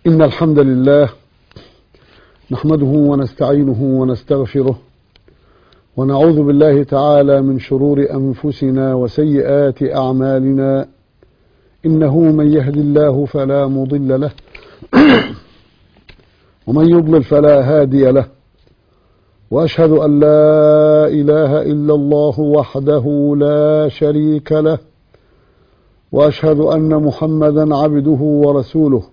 إن الحمد لله نحمده ونستعينه ونستغفره ونعوذ بالله تعالى من شرور أنفسنا وسيئات أعمالنا إنه من يهد الله فلا مضل له ومن يضلل فلا هادي له وأشهد أن لا إله إلا الله وحده لا شريك له وأشهد أن محمدا عبده ورسوله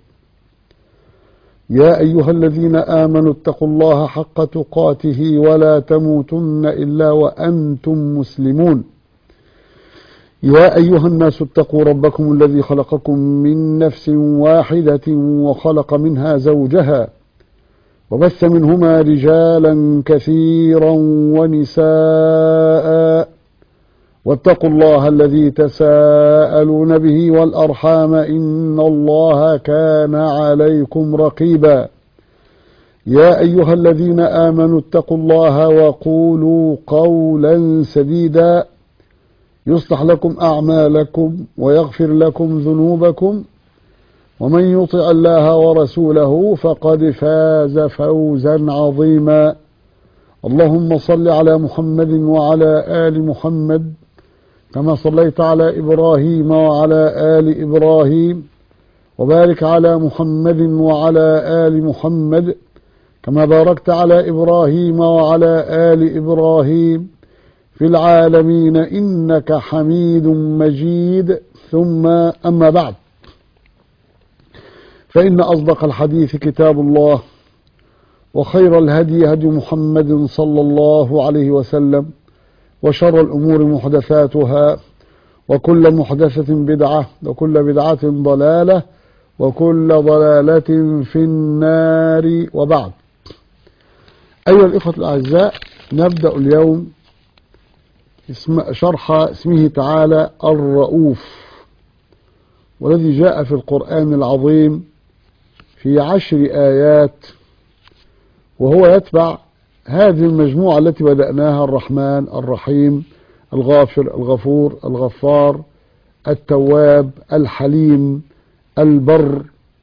يا أيها الذين آمنوا اتقوا الله حق تقاته ولا تموتن إلا وأنتم مسلمون يا أيها الناس اتقوا ربكم الذي خلقكم من نفس واحدة وخلق منها زوجها وبث منهما رجالا كثيرا ونساء واتقوا الله الذي تساءلون به والأرحام إن الله كان عليكم رقيبا يا أيها الذين آمنوا اتقوا الله وقولوا قولا سديدا يصلح لكم أعمالكم ويغفر لكم ذنوبكم ومن يطع الله ورسوله فقد فاز فوزا عظيما اللهم صل على محمد وعلى آل محمد كما صليت على إبراهيم وعلى آل إبراهيم وبارك على محمد وعلى آل محمد كما باركت على إبراهيم وعلى آل إبراهيم في العالمين إنك حميد مجيد ثم أما بعد فإن أصدق الحديث كتاب الله وخير الهدي هدي محمد صلى الله عليه وسلم وشر الأمور محدثاتها وكل محدثة بدعة وكل بدعة ضلالة وكل ضلالة في النار وبعد أيها الإخوة الأعزاء نبدأ اليوم اسم شرح اسمه تعالى الرؤوف والذي جاء في القرآن العظيم في عشر آيات وهو يتبع هذه المجموعة التي بدأناها الرحمن الرحيم الغافر الغفور الغفار التواب الحليم البر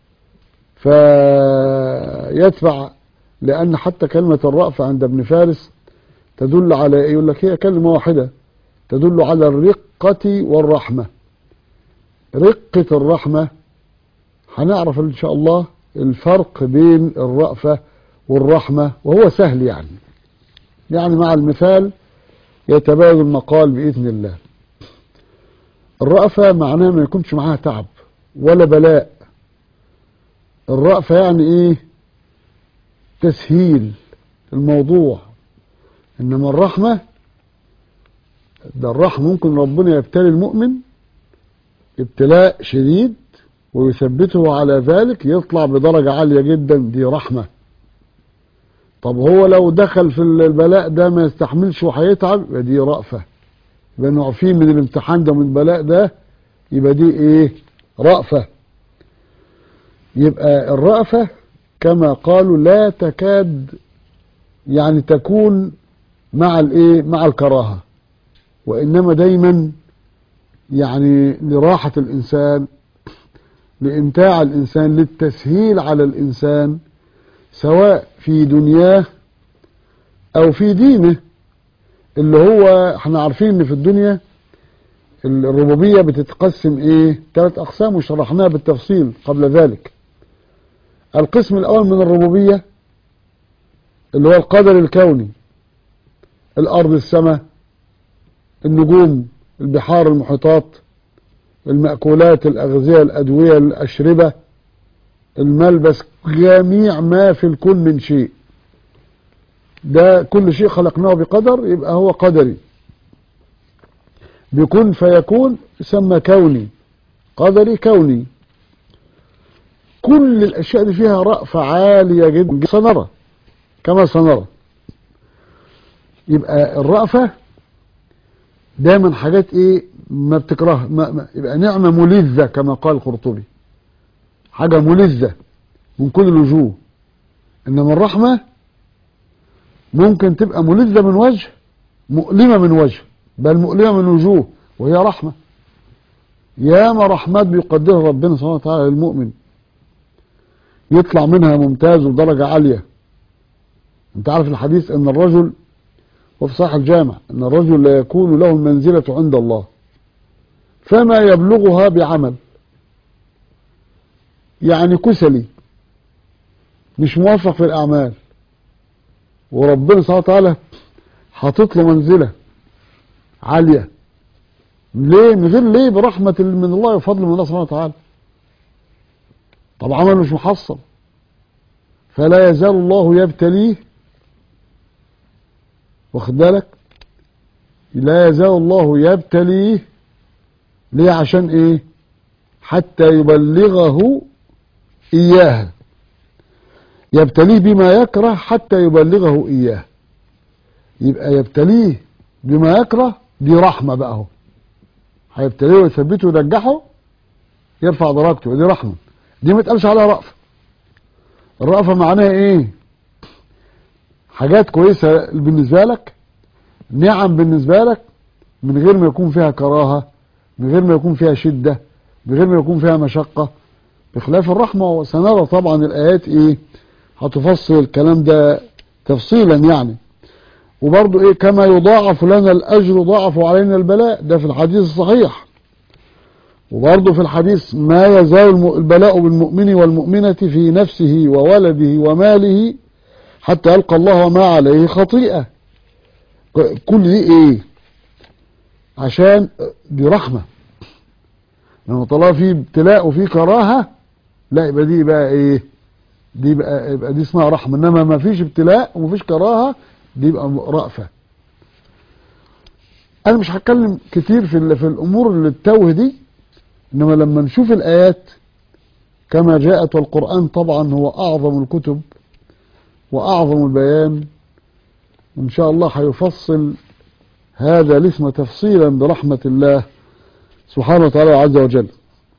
فيتبع لأن حتى كلمة الرأفة عند ابن فارس تدل على يقول لك هي كلمة واحدة تدل على الرقة والرحمة رقة الرحمة هنعرف إن شاء الله الفرق بين الرأفة والرحمة وهو سهل يعني يعني مع المثال يتبادل المقال بإذن الله الرأفة معناها ما يكونش معاها تعب ولا بلاء الرأفة يعني ايه تسهيل الموضوع انما الرحمة ده الرحمة ممكن ربنا يبتلي المؤمن ابتلاء شديد ويثبته على ذلك يطلع بدرجة عالية جدا دي رحمة طب هو لو دخل في البلاء ده ما يستحملش وهيتعب يبقى دي رأفة يبقى نعفين من الامتحان ده من البلاء ده يبقى دي ايه رأفة يبقى الرأفة كما قالوا لا تكاد يعني تكون مع الايه مع الكراهة وانما دايما يعني لراحة الانسان لامتاع الانسان للتسهيل على الانسان سواء في دنياه او في دينه اللي هو احنا عارفين ان في الدنيا الربوبية بتتقسم ايه ثلاث اقسام وشرحناها بالتفصيل قبل ذلك القسم الاول من الربوبية اللي هو القدر الكوني الارض السماء النجوم البحار المحيطات المأكولات الأغذية الأدوية الأشربة الملبس جميع ما في الكون من شيء ده كل شيء خلقناه بقدر يبقى هو قدري بكون فيكون يسمى كوني قدري كوني كل الأشياء دي فيها رأفة عالية جدا سنرى كما سنرى يبقى الرأفة دايما حاجات ايه ما بتكرهها ما ما يبقى نعمة ملذة كما قال القرطبي حاجة ملذة من كل الوجوه انما الرحمة ممكن تبقى ملذة من وجه مؤلمة من وجه بل مؤلمة من وجوه وهي رحمة ياما رحمات بيقدرها ربنا سبحانه وتعالى للمؤمن يطلع منها ممتاز ودرجة عالية انت عارف الحديث ان الرجل وفي صحيح الجامع ان الرجل لا يكون له المنزلة عند الله فما يبلغها بعمل يعني كسلي مش موفق في الأعمال وربنا سبحانه وتعالى حاطط له منزلة عالية ليه من غير ليه برحمة من الله وفضل من الله سبحانه وتعالى طب عمل مش محصل فلا يزال الله يبتليه واخد بالك لا يزال الله يبتليه ليه عشان ايه حتى يبلغه اياها يبتليه بما يكره حتى يبلغه اياه يبقى يبتليه بما يكره دي رحمة بقى اهو هيبتليه ويثبته وينجحه يرفع درجته ودي رحمة دي ما تقالش عليها رأفة الرأفة معناها ايه حاجات كويسة بالنسبة لك نعم بالنسبة لك من غير ما يكون فيها كراهة من غير ما يكون فيها شدة من غير ما يكون فيها مشقة بخلاف الرحمة وسنرى طبعا الآيات ايه هتفصل الكلام ده تفصيلا يعني وبرضو ايه كما يضاعف لنا الأجر ضاعف علينا البلاء ده في الحديث الصحيح وبرضه في الحديث ما يزال البلاء بالمؤمن والمؤمنة في نفسه وولده وماله حتى يلقى الله وما عليه خطيئة كل دي ايه عشان دي رحمة لما طلع فيه ابتلاء وفيه كراهة لا يبقى دي بقى ايه دي بقى يبقى دي اسمها رحمة انما ما فيش ابتلاء وما فيش كراهة دي يبقى رأفة انا مش هتكلم كتير في في الامور اللي التوه دي انما لما نشوف الايات كما جاءت والقرآن طبعا هو اعظم الكتب واعظم البيان وان شاء الله هيفصل هذا الاسم تفصيلا برحمة الله سبحانه وتعالى عز وجل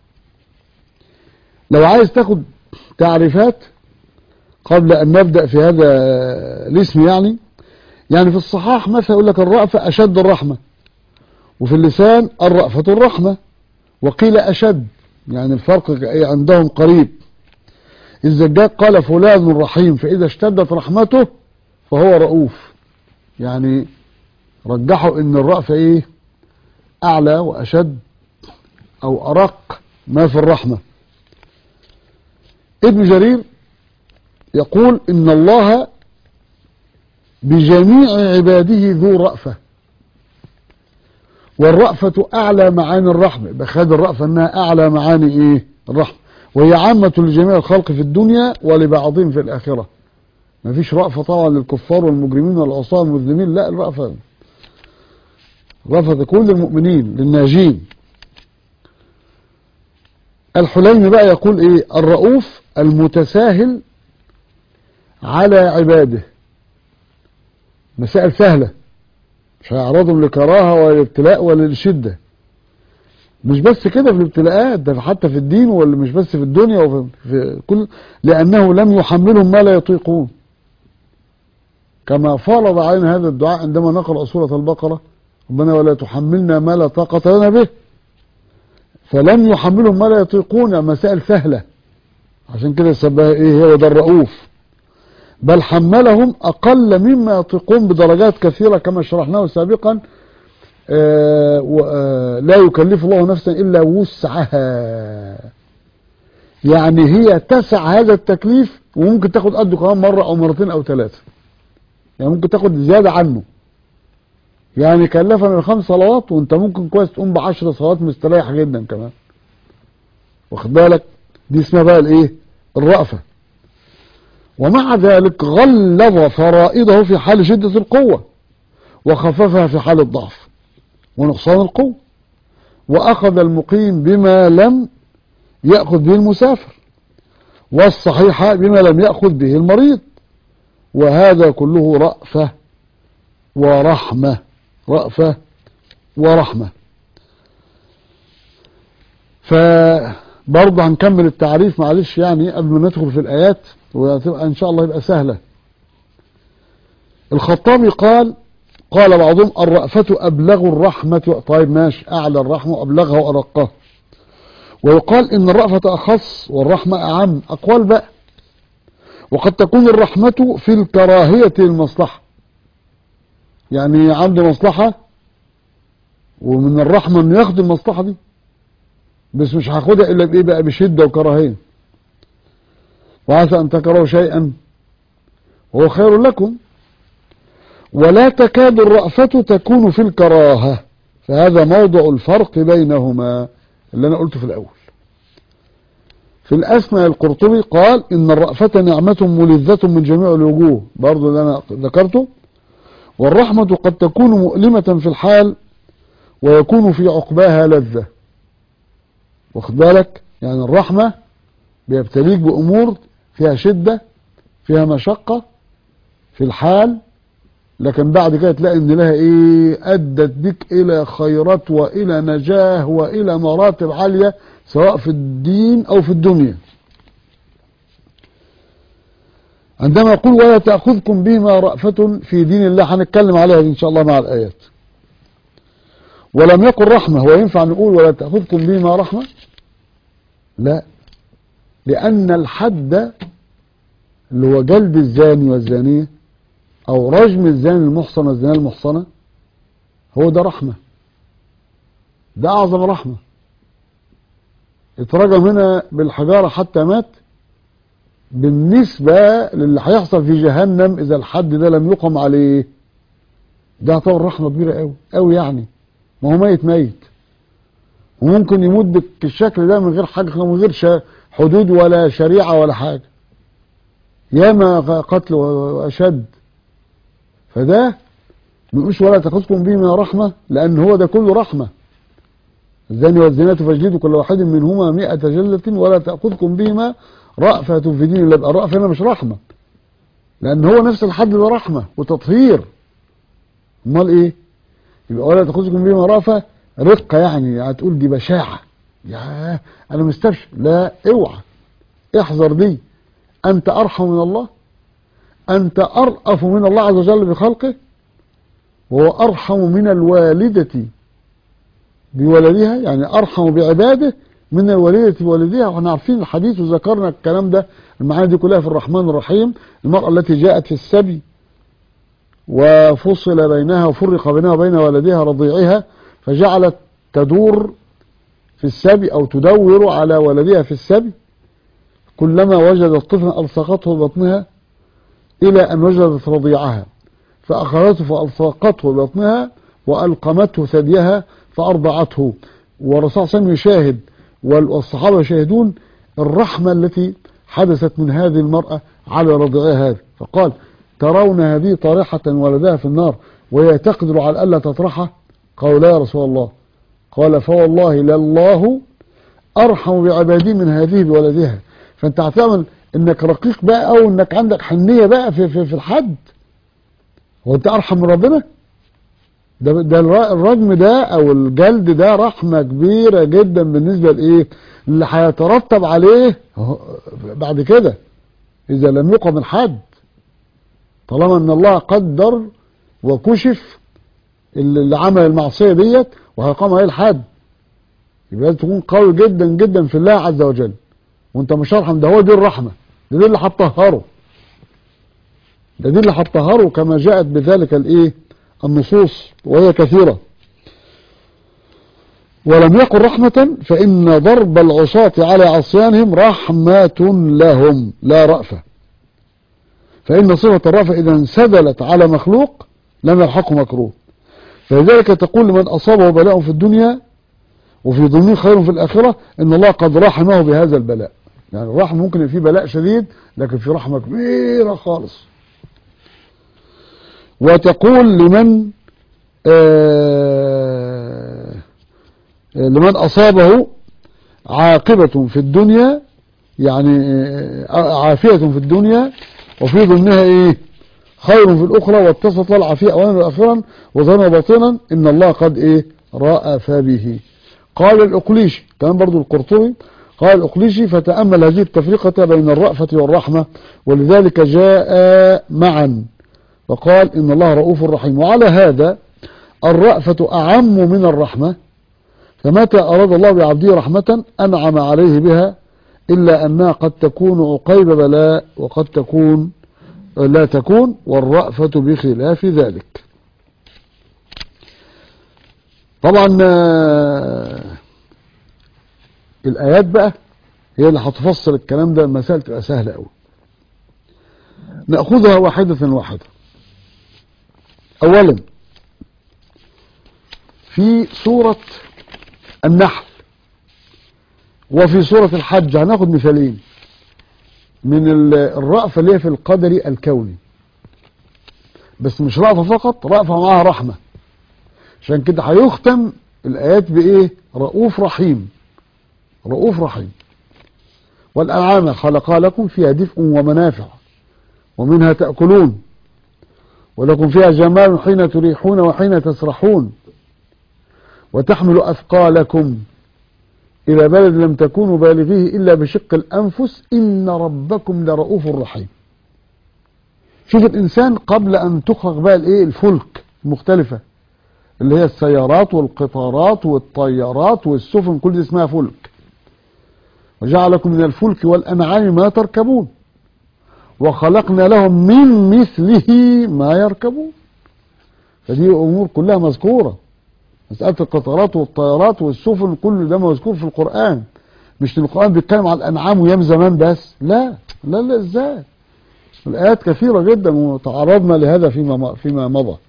لو عايز تاخد تعريفات قبل ان نبدأ في هذا الاسم يعني يعني في الصحاح مثلا يقول لك الرأفة اشد الرحمة وفي اللسان الرأفة الرحمة وقيل أشد يعني الفرق عندهم قريب الزجاج قال فلان رحيم فإذا اشتدت رحمته فهو رؤوف يعني رجحوا ان الرأفة ايه اعلى واشد او ارق ما في الرحمة ابن جرير يقول ان الله بجميع عباده ذو رأفة والرأفة أعلى معاني الرحمة بخاد الرأفة أنها أعلى معاني إيه الرحمة وهي عامة لجميع الخلق في الدنيا ولبعضهم في الآخرة ما فيش رأفة طبعا للكفار والمجرمين والعصاة والمذنبين لا الرأفة رأفة كل المؤمنين للناجين الحليم بقى يقول إيه الرؤوف المتساهل على عباده مسائل سهلة مش هيعرضهم لكراهة ولا ابتلاء ولا لشدة مش بس كده في الابتلاءات ده حتى في الدين ولا مش بس في الدنيا وفي كل لأنه لم يحملهم ما لا يطيقون كما فرض علينا هذا الدعاء عندما نقرأ سورة البقرة ربنا ولا تحملنا ما لا طاقة لنا به فلم يحملهم ما لا يطيقون مسائل سهلة عشان كده سبها ايه هو ده الرؤوف بل حملهم أقل مما يطيقون بدرجات كثيرة كما شرحناه سابقا آآ آآ لا يكلف الله نفسا إلا وسعها يعني هي تسع هذا التكليف وممكن تاخد قده كمان مرة أو مرتين أو ثلاثة يعني ممكن تاخد زيادة عنه يعني كلفنا الخمس صلوات وانت ممكن كويس تقوم بعشر صلوات مستريح جدا كمان واخد بالك دي اسمها بقى الايه الرأفة ومع ذلك غلظ فرائضه في حال شدة القوة وخففها في حال الضعف ونقصان القوة وأخذ المقيم بما لم يأخذ به المسافر والصحيح بما لم يأخذ به المريض وهذا كله رأفة ورحمة رأفة ورحمة فبرضه هنكمل التعريف معلش يعني قبل ما ندخل في الآيات وتبقى ان شاء الله يبقى سهلة الخطابي قال قال بعضهم الرأفة أبلغ الرحمة طيب ماشي أعلى الرحمة وأبلغها وأرقها ويقال إن الرأفة أخص والرحمة أعم أقوال بقى وقد تكون الرحمة في الكراهية للمصلحة يعني عنده مصلحة ومن الرحمة انه ياخد المصلحة دي بس مش هاخدها الا بايه بقى بشدة وكراهية وعسى ان تكرهوا شيئا وهو خير لكم ولا تكاد الرأفة تكون في الكراهة فهذا موضع الفرق بينهما اللي انا قلته في الاول في الأسماء القرطبي قال إن الرأفة نعمة ملذة من جميع الوجوه برضو اللي أنا ذكرته والرحمة قد تكون مؤلمة في الحال ويكون في عقباها لذة واخد بالك يعني الرحمة بيبتليك بأمور فيها شدة فيها مشقة في الحال لكن بعد كده تلاقي ان لها ايه ادت بك الى خيرات والى نجاه والى مراتب عالية سواء في الدين او في الدنيا عندما يقول ولا تأخذكم بما رأفة في دين الله هنتكلم عليها ان شاء الله مع الايات ولم يقل رحمة هو ينفع نقول ولا تأخذكم بما رحمة لا لأن الحد اللي هو جلد الزاني والزانية أو رجم الزاني المحصن والزانية المحصنة هو ده رحمة ده أعظم رحمة اترجم هنا بالحجارة حتى مات بالنسبة للي هيحصل في جهنم إذا الحد ده لم يقم عليه ده يعتبر رحمة كبيرة قوي قوي يعني ما هو ميت ميت وممكن يموت بالشكل ده من غير حاجة من غير حدود ولا شريعة ولا حاجة ياما قتل وأشد فده مش ولا تأخذكم به من رحمة لأن هو ده كله رحمة الزاني والزانية فاجلدوا كل واحد منهما مئة جلة ولا تأخذكم بهما رأفة في دين الله يبقى الرأفة هنا مش رحمة لأن هو نفس الحد ده رحمة وتطهير امال ايه يبقى ولا تأخذكم بهما رأفة رقة يعني هتقول دي بشاعة يا أنا مستبشر لا اوعى احذر دي أنت أرحم من الله أنت أرأف من الله عز وجل بخلقه وهو أرحم من الوالدة بولدها يعني أرحم بعباده من الوالدة بولدها واحنا عارفين الحديث وذكرنا الكلام ده المعاني دي كلها في الرحمن الرحيم المرأة التي جاءت في السبي وفصل بينها وفرق بينها وبين ولدها رضيعها فجعلت تدور في السبي أو تدور على ولدها في السبي كلما وجدت طفلا ألصقته ببطنها إلى أن وجدت رضيعها فأخذته فألصقته ببطنها وألقمته ثديها فأرضعته والرسول صلى الله عليه وسلم يشاهد والصحابة يشاهدون الرحمة التي حدثت من هذه المرأة على رضيعها هذه فقال ترون هذه طارحة ولدها في النار وهي تقدر على ألا تطرحه قالوا لا يا رسول الله قال فوالله لله أرحم بعبادي من هذه بولدها فانت هتعمل انك رقيق بقى او انك عندك حنية بقى في, في, في الحد هو انت ارحم من ربنا ده, ده الرجم ده او الجلد ده رحمة كبيرة جدا بالنسبة لايه اللي هيترتب عليه بعد كده اذا لم يقم الحد طالما ان الله قدر وكشف اللي عمل المعصية ديت وهيقام عليه الحد يبقى لازم تكون قوي جدا جدا في الله عز وجل وانت مش ارحم ده هو دي الرحمة ده دي اللي هتطهره ده دي اللي هتطهره كما جاءت بذلك الايه النصوص وهي كثيرة ولم يقل رحمة فإن ضرب العصاة على عصيانهم رحمة لهم لا رأفة فإن صفة الرأفة إذا انسدلت على مخلوق لم يلحقه مكروه فلذلك تقول لمن أصابه بلاء في الدنيا وفي ضمنه خير في الآخرة إن الله قد رحمه بهذا البلاء يعني الرحمة ممكن يبقى فيه بلاء شديد لكن في رحمة كبيرة خالص وتقول لمن آه لمن أصابه عاقبة في الدنيا يعني عافية في الدنيا وفي ضمنها ايه خير في الأخرى واتصلت العافية أولا وأخيرا وظهرنا باطنا إن الله قد ايه رأف به قال الأقليشي كمان برضو القرطبي قال الأقليشي فتأمل هذه التفرقة بين الرأفة والرحمة ولذلك جاء معا وقال إن الله رؤوف رحيم وعلى هذا الرأفة أعم من الرحمة فمتى أراد الله بعبده رحمة أنعم عليه بها إلا أنها قد تكون عقيب بلاء وقد تكون لا تكون والرأفة بخلاف ذلك طبعا آه، الآيات بقى هي اللي هتفسر الكلام ده المسائل تبقى سهلة قوي نأخذها واحدة واحدة أولا في سورة النحل وفي سورة الحج هناخد مثالين من ال- الرأفة اللي هي في القدر الكوني بس مش رأفة فقط رأفة معاها رحمة عشان كده هيختم الآيات بإيه رؤوف رحيم رؤوف رحيم والأنعام خلقها لكم فيها دفء ومنافع ومنها تأكلون ولكم فيها جمال حين تريحون وحين تسرحون وتحمل أثقالكم إلى بلد لم تكونوا بالغيه إلا بشق الأنفس إن ربكم لرؤوف رحيم شوف الإنسان قبل أن تخرج بقى الإيه الفلك المختلفة اللي هي السيارات والقطارات والطيارات والسفن كل دي اسمها فلك وجعلكم من الفلك والأنعام ما تركبون وخلقنا لهم من مثله ما يركبون فدي أمور كلها مذكورة مسألة القطارات والطيارات والسفن كل ده مذكور في القرآن مش إن القرآن بيتكلم على الأنعام وأيام زمان بس لا لا لا إزاي الآيات كثيرة جدا وتعرضنا لهذا فيما فيما مضى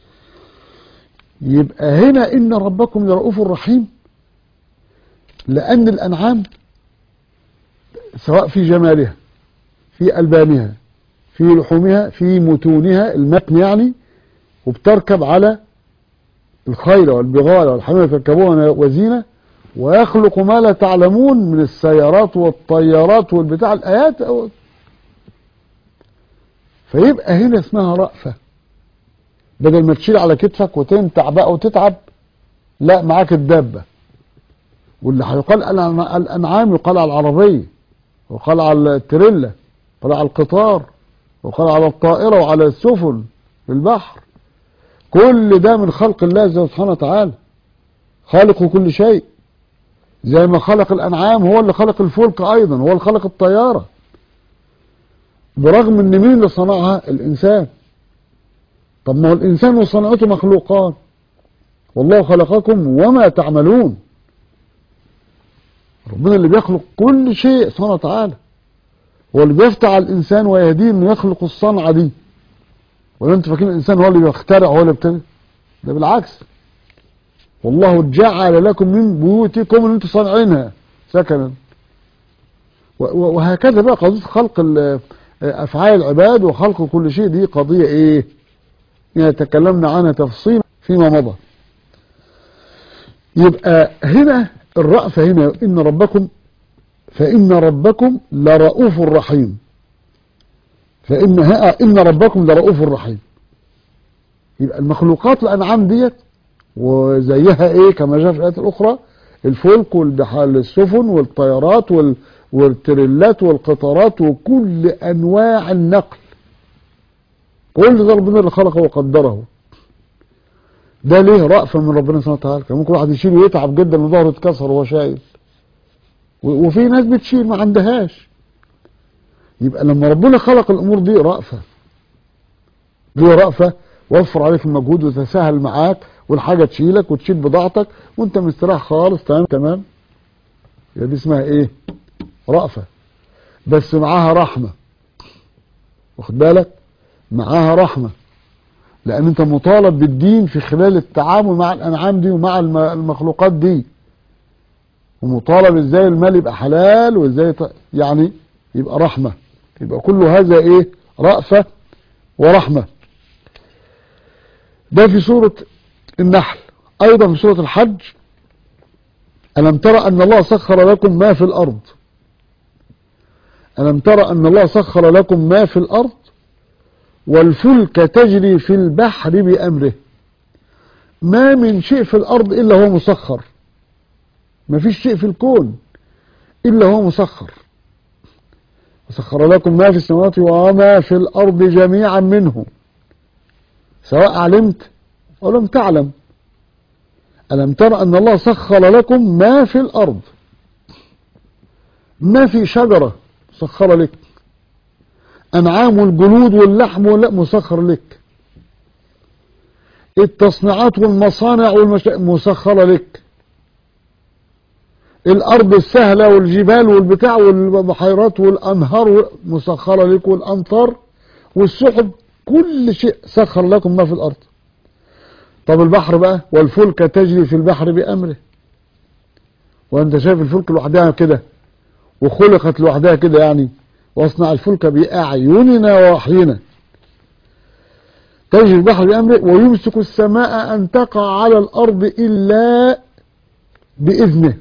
يبقى هنا إن ربكم لرؤوف رحيم لأن الأنعام سواء في جمالها في ألبانها في لحومها في متونها المتن يعني وبتركب على الخيل والبغال والحمير تركبوها وزينة ويخلق ما لا تعلمون من السيارات والطيارات والبتاع الآيات أو فيبقى هنا اسمها رأفة بدل ما تشيل على كتفك وتنتع بقى وتتعب لا معاك الدابة واللي هيقال الأنع- الأنعام يقال على العربية وقال على التريلا وقال على القطار وقال على الطائرة وعلى السفن في البحر كل ده من خلق الله سبحانه وتعالى خالق كل شيء زي ما خلق الأنعام هو اللي خلق الفلك أيضا هو اللي خلق الطيارة برغم ان مين اللي صنعها الإنسان طب ما هو الإنسان وصنعته مخلوقان والله خلقكم وما تعملون ربنا اللي بيخلق كل شيء سبحانه وتعالى هو اللي بيفتح على الإنسان ويهديه انه يخلق الصنعة دي ولا انتوا فاكرين الإنسان هو اللي بيخترع هو اللي بيبتدئ ده بالعكس والله جعل لكم من بيوتكم اللي انتم صانعينها سكنا و- و- وهكذا بقى قضية خلق ال- أفعال العباد وخلق كل شيء دي قضية إيه يعني تكلمنا عنها تفصيلا فيما مضى يبقى هنا الرأفة هنا إن ربكم فإن ربكم لرؤوف رحيم فإن ها إن ربكم لرؤوف رحيم يبقى المخلوقات الأنعام ديت وزيها إيه كما جاء في الآيات الأخرى الفلك والبحار السفن والطيارات وال والتريلات والقطارات وكل أنواع النقل كل ده ربنا اللي خلقه وقدره ده ليه رأفة من ربنا سبحانه وتعالى كان ممكن واحد يشيل ويتعب جدا وظهره اتكسر وهو شايل و- وفي ناس بتشيل ما عندهاش يبقى لما ربنا خلق الأمور دي رأفة ليه رأفة وفر عليك المجهود وتسهل معاك والحاجة تشيلك وتشيل بضاعتك وانت مستريح خالص تمام تمام يبقى دي اسمها ايه رأفة بس معاها رحمة واخد بالك معاها رحمة لأن أنت مطالب بالدين في خلال التعامل مع الأنعام دي ومع الم- المخلوقات دي ومطالب ازاي المال يبقى حلال وازاي ت- يعني يبقى رحمة يبقى كل هذا ايه رأفة ورحمة ده في سورة النحل أيضا في سورة الحج ألم ترى أن الله سخر لكم ما في الأرض ألم ترى أن الله سخر لكم ما في الأرض والفلك تجري في البحر بأمره ما من شيء في الأرض إلا هو مسخر ما فيش شيء في الكون إلا هو مسخر وسخر لكم ما في السماوات وما في الأرض جميعا منه سواء علمت أو لم تعلم ألم ترى أن الله سخر لكم ما في الأرض ما في شجرة مسخرة لك أنعام والجلود واللحم ولا مسخر لك التصنيعات والمصانع والمش... مسخرة لك الأرض السهلة والجبال والبتاع والبحيرات والأنهار مسخرة لك والأمطار والسحب كل شيء سخر لكم ما في الأرض طب البحر بقى والفلك تجري في البحر بأمره وانت شايف الفلك لوحدها كده وخلقت لوحدها كده يعني واصنع الفلك بأعيننا ووحينا تجري البحر بأمره ويمسك السماء أن تقع على الأرض إلا بإذنه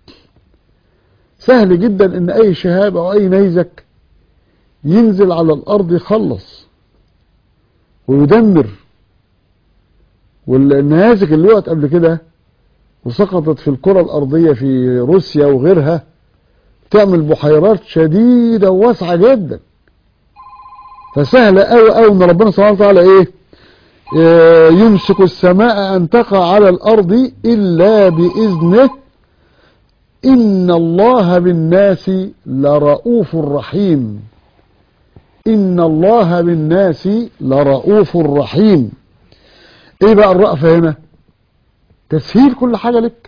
سهل جدا ان اي شهاب او اي نيزك ينزل على الارض يخلص ويدمر والنيازك اللي وقت قبل كده وسقطت في الكرة الارضية في روسيا وغيرها تعمل بحيرات شديدة وواسعة جدا فسهل قوي قوي ان ربنا سبحانه وتعالى ايه يمسك السماء ان تقع على الارض الا باذنه إن الله بالناس لرؤوف رحيم إن الله بالناس لرؤوف رحيم إيه بقى الرأفة هنا تسهيل كل حاجة لك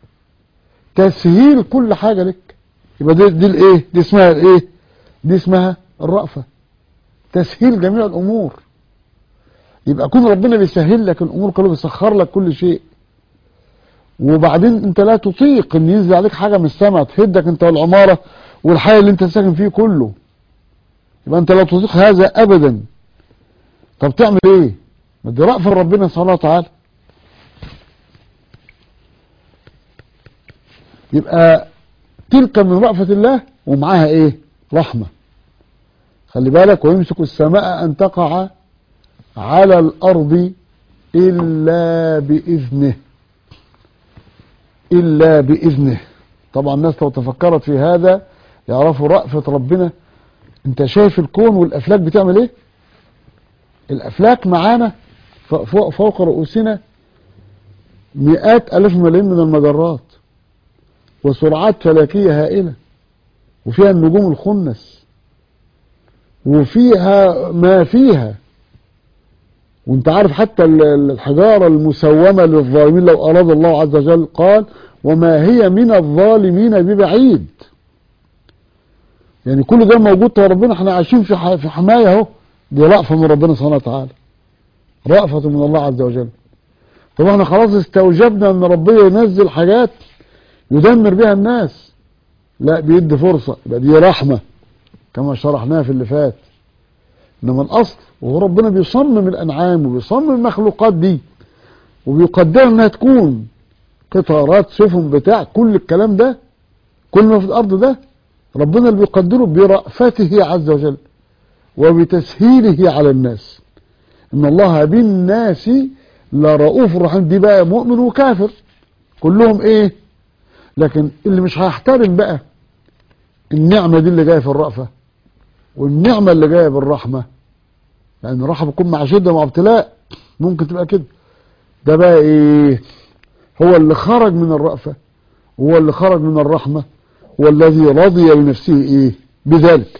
تسهيل كل حاجة لك يبقى دي, دي الايه دي اسمها الايه دي اسمها الرأفة تسهيل جميع الأمور يبقى كون ربنا بيسهل لك الأمور كله بيسخر لك كل شيء وبعدين انت لا تطيق ان ينزل عليك حاجة من السماء تهدك انت والعمارة والحي اللي انت ساكن فيه كله يبقى انت لا تطيق هذا ابدا طب تعمل ايه ما دي رأفة ربنا سبحانه وتعالى يبقى تلك من رأفة الله ومعاها ايه رحمة خلي بالك ويمسك السماء ان تقع على الارض الا باذنه إلا بإذنه طبعا الناس لو تفكرت في هذا يعرفوا رأفة ربنا انت شايف الكون والأفلاك بتعمل ايه الأفلاك معانا فوق, فوق رؤوسنا مئات ألف ملايين من المجرات وسرعات فلكية هائلة وفيها النجوم الخنس وفيها ما فيها وانت عارف حتى الحجارة المسومة للظالمين لو أراد الله عز وجل قال وما هي من الظالمين ببعيد يعني كل ده موجود طيب ربنا احنا عايشين في في حماية اهو دي رأفة من ربنا سبحانه وتعالى رأفة من الله عز وجل طب احنا خلاص استوجبنا ان ربنا ينزل حاجات يدمر بها الناس لا بيدي فرصة يبقى دي رحمة كما شرحناها في اللي فات انما الاصل وهو ربنا بيصمم الانعام وبيصمم المخلوقات دي وبيقدر انها تكون قطارات سفن بتاع كل الكلام ده كل ما في الارض ده ربنا اللي بيقدره برأفته عز وجل وبتسهيله على الناس ان الله بالناس لرؤوف رحيم دي بقى مؤمن وكافر كلهم ايه لكن اللي مش هيحترم بقى النعمة دي اللي جاية في الرأفة والنعمة اللي جاية بالرحمة لأن الرحمة بتكون مع شدة مع ابتلاء ممكن تبقى كده ده بقى ايه هو اللي خرج من الرأفة هو اللي خرج من الرحمة والذي رضي لنفسه ايه بذلك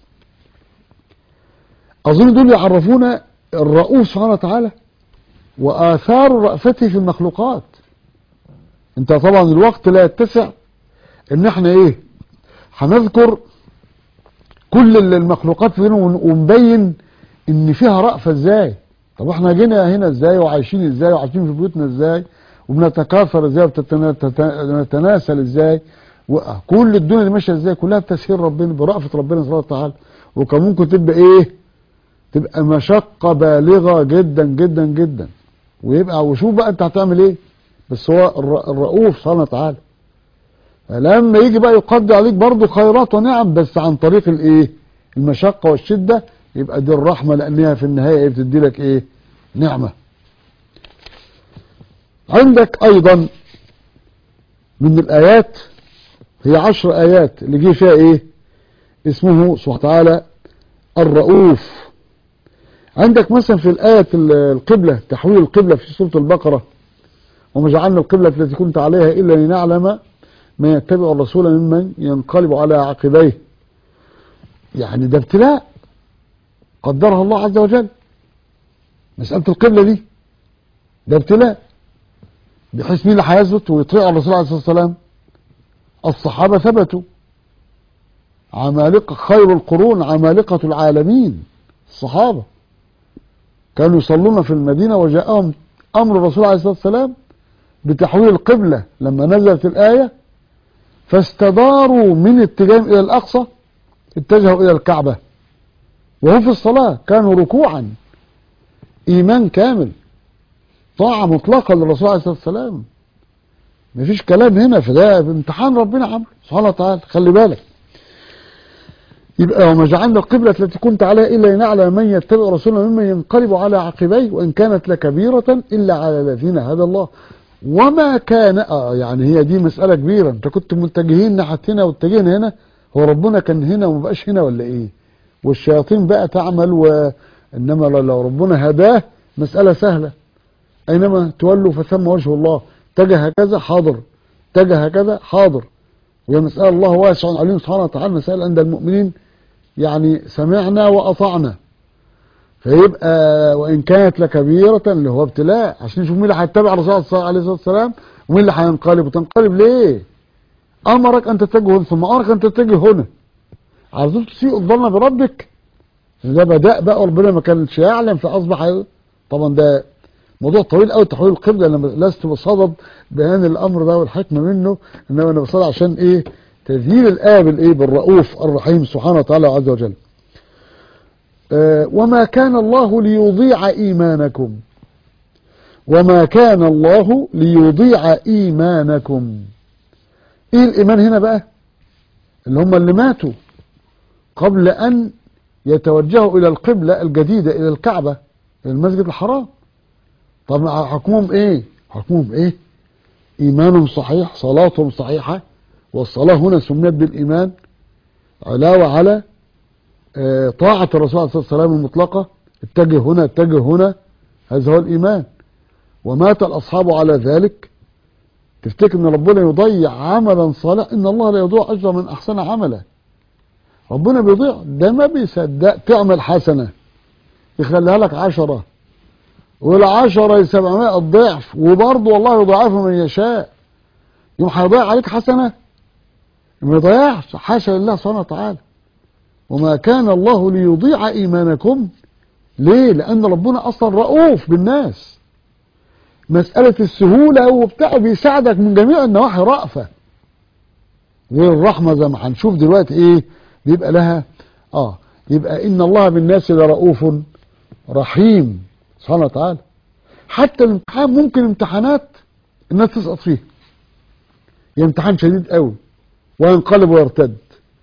اظن دول يعرفونا الرؤوف سبحانه وتعالى واثار رأفته في المخلوقات انت طبعا الوقت لا يتسع ان احنا ايه هنذكر كل المخلوقات فينا ونبين ان فيها رأفة ازاي طب احنا جينا هنا ازاي وعايشين ازاي وعايشين في بيوتنا ازاي وبنتكاثر ازاي وبنتناسل ازاي وكل الدنيا دي ماشيه ازاي كلها بتسهيل ربنا برأفة ربنا سبحانه وتعالى وكان ممكن تبقى ايه تبقى مشقة بالغة جدا جدا جدا ويبقى وشوف بقى انت هتعمل ايه بس هو الرؤوف سبحانه وتعالى لما يجي بقى يقضي عليك برضه خيرات ونعم بس عن طريق الايه المشقة والشدة يبقى دي الرحمة لانها في النهاية بتدي لك ايه نعمة عندك ايضا من الايات هي عشر ايات اللي جه فيها ايه اسمه سبحانه وتعالى الرؤوف عندك مثلا في الآية القبلة تحويل القبلة في سورة البقرة وما جعلنا القبلة التي كنت عليها إلا لنعلم من يتبع الرسول ممن ينقلب على عقبيه يعني ده ابتلاء قدرها الله عز وجل مسألة القبلة دي ده ابتلاء بحيث مين اللي هيثبت ويطيع الرسول عليه الصلاة والسلام الصحابة ثبتوا عمالقة خير القرون عمالقة العالمين الصحابة كانوا يصلون في المدينة وجاءهم أمر الرسول عليه الصلاة والسلام بتحويل القبلة لما نزلت الآية فاستداروا من اتجاههم إلى الأقصى اتجهوا إلى الكعبة وهم في الصلاة كانوا ركوعا إيمان كامل طاعة مطلقة للرسول عليه الصلاة والسلام مفيش كلام هنا فده امتحان ربنا عمله سبحانه وتعالى خلي بالك يبقى وما جعلنا القبلة التي كنت عليها إلا لنعلم من يتبع رسولنا ممن ينقلب على عقبيه وإن كانت لكبيرة إلا على الذين هدى الله وما كان آه يعني هي دي مسألة كبيرة انت كنت متجهين ناحية هنا واتجهنا هنا هو ربنا كان هنا وما بقاش هنا ولا ايه والشياطين بقى تعمل وانما لو ربنا هداه مسألة سهلة اينما تولوا فثم وجه الله اتجه هكذا حاضر اتجه هكذا حاضر وهي مسألة الله واسع عليم سبحانه وتعالى مسألة عند المؤمنين يعني سمعنا وأطعنا فيبقى وإن كانت لكبيرة اللي هو ابتلاء عشان نشوف مين اللي هيتبع الرسول صلى الله عليه والسلام ومين اللي هينقلب وتنقلب ليه أمرك أن تتجه هنا ثم أمرك أن تتجه هنا عايزين تسيء الظن بربك ده بدأ بقى ربنا ما كانش يعلم فأصبح طبعا ده موضوع طويل قوي تحويل القبلة انا لست بصدد بيان الامر ده والحكمة منه انما انا بصدد عشان ايه تذييل الآية بالايه بالرؤوف الرحيم سبحانه وتعالى عز وجل آه وما كان الله ليضيع ايمانكم وما كان الله ليضيع ايمانكم ايه الايمان هنا بقى اللي هم اللي ماتوا قبل ان يتوجهوا الى القبلة الجديدة الى الكعبة الى المسجد الحرام طب حكمهم ايه حكمهم ايه ايمانهم صحيح صلاتهم صحيحة والصلاة هنا سميت بالايمان علاوة على اه طاعة الرسول عليه الصلاة والسلام المطلقة اتجه هنا اتجه هنا هذا هو الايمان ومات الاصحاب على ذلك تفتكر ان ربنا يضيع عملا صالحا ان الله لا يضيع اجر من احسن عملا ربنا بيضيع ده ما بيصدق تعمل حسنة يخليها لك عشرة والعشرة سبعمائة الضعف وبرضه والله يضاعفه من يشاء يوم هيضيع عليك حسنة ما يضيعش حاشا لله سبحانه وتعالى وما كان الله ليضيع إيمانكم ليه لأن ربنا أصلا رؤوف بالناس مسألة السهولة وبتاع بيساعدك من جميع النواحي رأفة والرحمة زي ما هنشوف دلوقتي ايه بيبقى لها اه يبقى ان الله بالناس لرؤوف رحيم سبحانه وتعالى حتى الامتحان ممكن امتحانات الناس تسقط فيها امتحان شديد قوي وينقلب ويرتد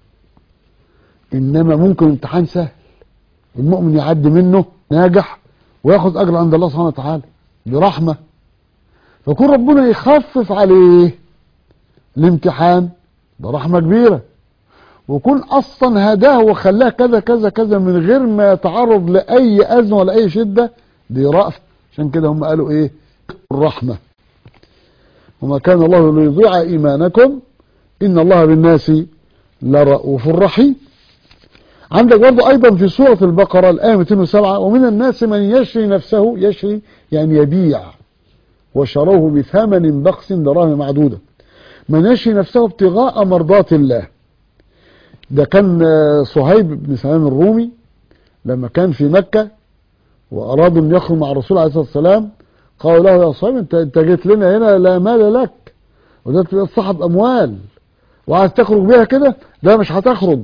انما ممكن امتحان سهل المؤمن يعدي منه ناجح وياخذ اجر عند الله سبحانه وتعالى برحمه فكون ربنا يخفف عليه الامتحان ده رحمه كبيره وكون اصلا هداه وخلاه كذا كذا كذا من غير ما يتعرض لاي ازمه ولا اي شده دي رأف عشان كده هم قالوا ايه الرحمة وما كان الله ليضيع ايمانكم ان الله بالناس لرؤوف رحيم عندك برضه ايضا في سورة البقرة الايه 207 ومن الناس من يشري نفسه يشري يعني يبيع وشروه بثمن بخس دراهم معدودة من يشري نفسه ابتغاء مرضات الله ده كان صهيب بن سلام الرومي لما كان في مكة وأرادوا أن يخرج مع الرسول عليه الصلاة والسلام قالوا له يا صهيب انت, انت جيت لنا هنا لا مال لك وده تبقى صاحب أموال وعايز تخرج بيها كده ده مش هتخرج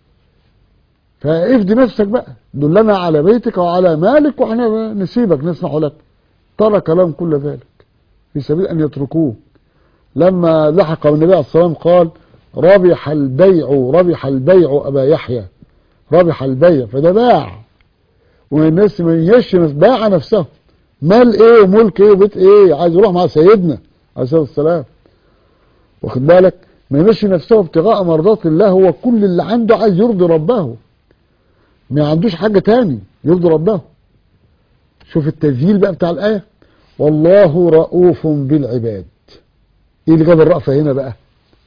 فافدي نفسك بقى دلنا على بيتك وعلى مالك واحنا نسيبك نسمح لك ترك لهم كل ذلك في سبيل أن يتركوه لما لحق النبي عليه الصلاة والسلام قال ربح البيع ربح البيع أبا يحيى ربح البيع فده باع ومن الناس من يشي باع نفسه مال ايه وملك ايه وبيت ايه عايز يروح مع سيدنا عليه الصلاه والسلام واخد بالك ما يمشي نفسه ابتغاء مرضات الله هو كل اللي عنده عايز يرضي ربه ما عندوش حاجه تاني يرضي ربه شوف التسجيل بقى بتاع الايه والله رؤوف بالعباد ايه اللي جاب الرأفة هنا بقى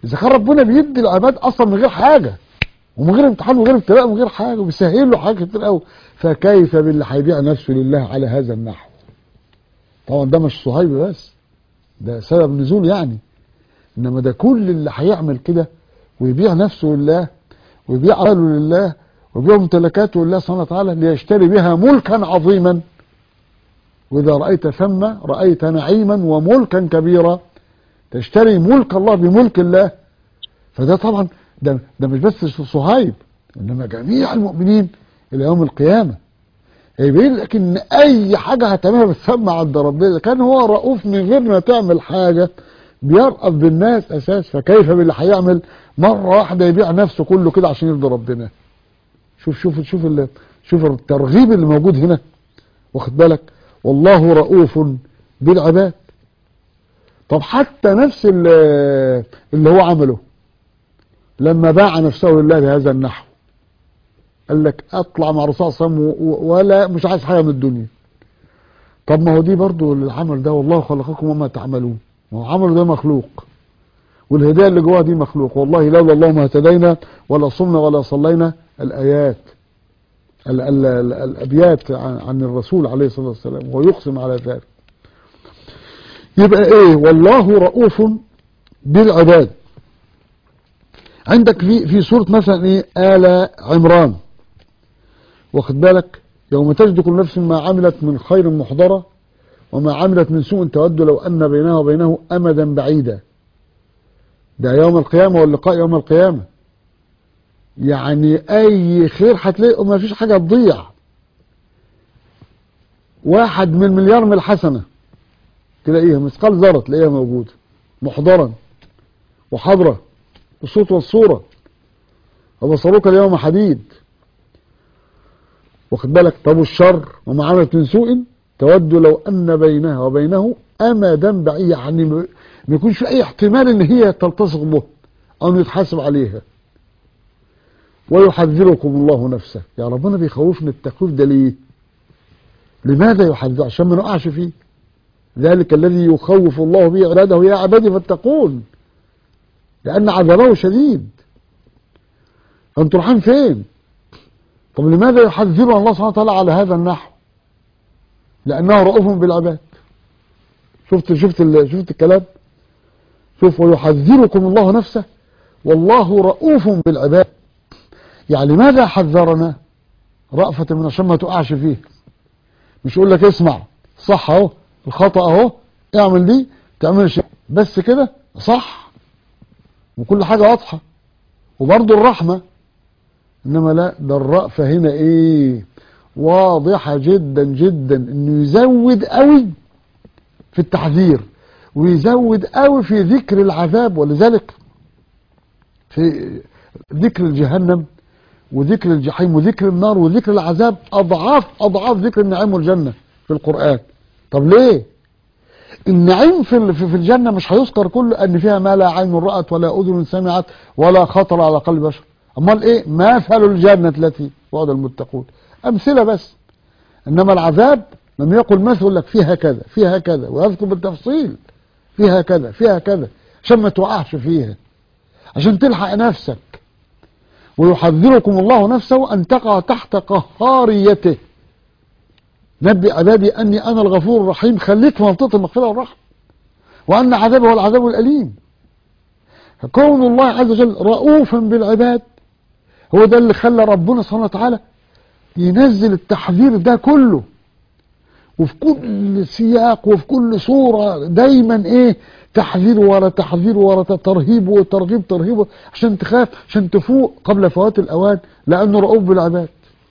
اذا كان ربنا بيدي العباد اصلا من غير حاجه ومن غير امتحان ومن غير ابتلاء ومن غير حاجه وبيسهل له حاجات كتير قوي فكيف باللي هيبيع نفسه لله على هذا النحو طبعا ده مش صهيب بس ده سبب نزول يعني انما ده كل اللي هيعمل كده ويبيع نفسه لله ويبيع ماله لله ويبيع ممتلكاته لله سبحانه وتعالى ليشتري بها ملكا عظيما واذا رايت ثم رايت نعيما وملكا كبيرا تشتري ملك الله بملك الله فده طبعا ده, ده مش بس صهيب انما جميع المؤمنين الى يوم القيامه يبين لك ان اي حاجه هتعملها بتسمى عند ربنا كان هو رؤوف من غير ما تعمل حاجه بيرأف بالناس اساس فكيف باللي هيعمل مره واحده يبيع نفسه كله كده عشان يرضي ربنا شوف شوف شوف ال- شوف الترغيب اللي موجود هنا واخد بالك والله رؤوف بالعباد طب حتى نفس ال- اللي هو عمله لما باع نفسه لله بهذا النحو قال لك اطلع مع الرسول صلى الله عليه وسلم و- ولا مش عايز حاجه من الدنيا طب ما هو دي برضو العمل ده والله خلقكم وما تعملون ما هو عمله ده مخلوق والهدايه اللي جواها دي مخلوق والله لولا الله ما اهتدينا ولا صمنا ولا صلينا الايات ال ال ال الابيات عن, عن الرسول عليه الصلاه والسلام ويقسم على ذلك يبقى ايه والله رؤوف بالعباد عندك في في سوره مثلا ايه آل عمران واخد بالك يوم تجد كل نفس ما عملت من خير محضرة وما عملت من سوء تود لو أن بينها وبينه أمدا بعيدا ده يوم القيامة واللقاء يوم القيامة يعني أي خير هتلاقي ما فيش حاجة تضيع واحد من مليار من الحسنة تلاقيها مثقال ذرة تلاقيها موجودة محضرا وحضرة الصوت والصورة وبصروك اليوم حديد واخد بالك طب الشر وما عملت من سوء تود لو ان بينها وبينه امدا بعيدا يعني ما يكونش في اي احتمال ان هي تلتصق به او انه يتحاسب عليها ويحذركم الله نفسه يا ربنا بيخوفنا التخويف ده ليه لماذا يحذر عشان ما نقعش فيه ذلك الذي يخوف الله به عباده يا عبادي فاتقون لأن عذابه شديد أنتوا رايحين فين طب لماذا يحذرنا الله سبحانه وتعالى على هذا النحو لأنه رؤوف بالعباد شفت شفت ال- شفت الكلام شوف ويحذركم الله نفسه والله رؤوف بالعباد يعني لماذا حذرنا رأفة من عشان ما تقعش فيه مش يقول لك اسمع صح اهو الخطأ اهو اعمل دي تعملش بس كده صح وكل حاجة واضحة وبرضه الرحمة انما لا ده الرأفة هنا ايه واضحة جدا جدا انه يزود قوي في التحذير ويزود قوي في ذكر العذاب ولذلك في ذكر الجهنم وذكر الجحيم وذكر النار وذكر العذاب اضعاف اضعاف ذكر النعيم والجنة في القرآن طب ليه النعيم في ال- في في الجنة مش هيذكر كله ان فيها ما لا عين رأت ولا اذن سمعت ولا خطر على قلب بشر امال ايه مثل الجنة التي وعد المتقون امثلة بس انما العذاب لم يقل مثل يقول لك فيها كذا فيها كذا ويذكر بالتفصيل فيها كذا فيها كذا عشان ما توقعش فيها عشان تلحق نفسك ويحذركم الله نفسه ان تقع تحت قهاريته نبي عبادي اني انا الغفور الرحيم خليك في منطقه المغفره والرحمه وان عذابه هو العذاب الاليم فكون الله عز وجل رؤوفا بالعباد هو ده اللي خلى ربنا سبحانه وتعالى ينزل التحذير ده كله وفي كل سياق وفي كل صورة دايما ايه تحذير ورا تحذير ورا ترهيب وترغيب ترهيب عشان تخاف عشان تفوق قبل فوات الاوان لانه رؤوف بالعباد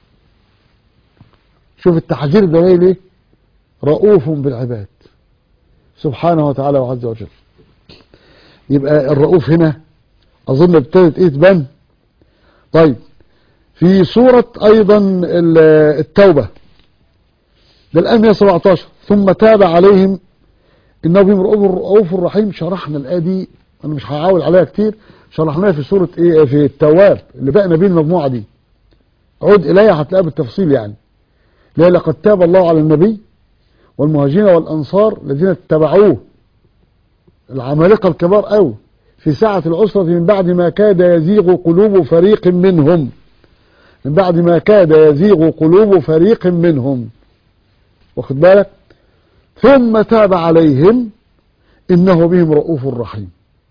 شوف التحذير ده جاي ليه رؤوف بالعباد سبحانه وتعالى وعز وجل يبقى الرؤوف هنا اظن ابتدت ايه تبان طيب في سورة ايضا ال- التوبة ده الآية 117 ثم تاب عليهم انه بهم رؤوف رحيم شرحنا الآية دي انا مش هعاول عليها كتير شرحناها في سورة ايه في التواب اللي بقى بيه المجموعة دي عود اليها هتلاقيها بالتفصيل يعني لا لقد تاب الله على النبي والمهاجرين والأنصار الذين اتبعوه العمالقة الكبار قوي في ساعة العسرة من بعد ما كاد يزيغ قلوب فريق منهم من بعد ما كاد يزيغ قلوب فريق منهم واخد بالك ثم تاب عليهم إنه بهم رؤوف رحيم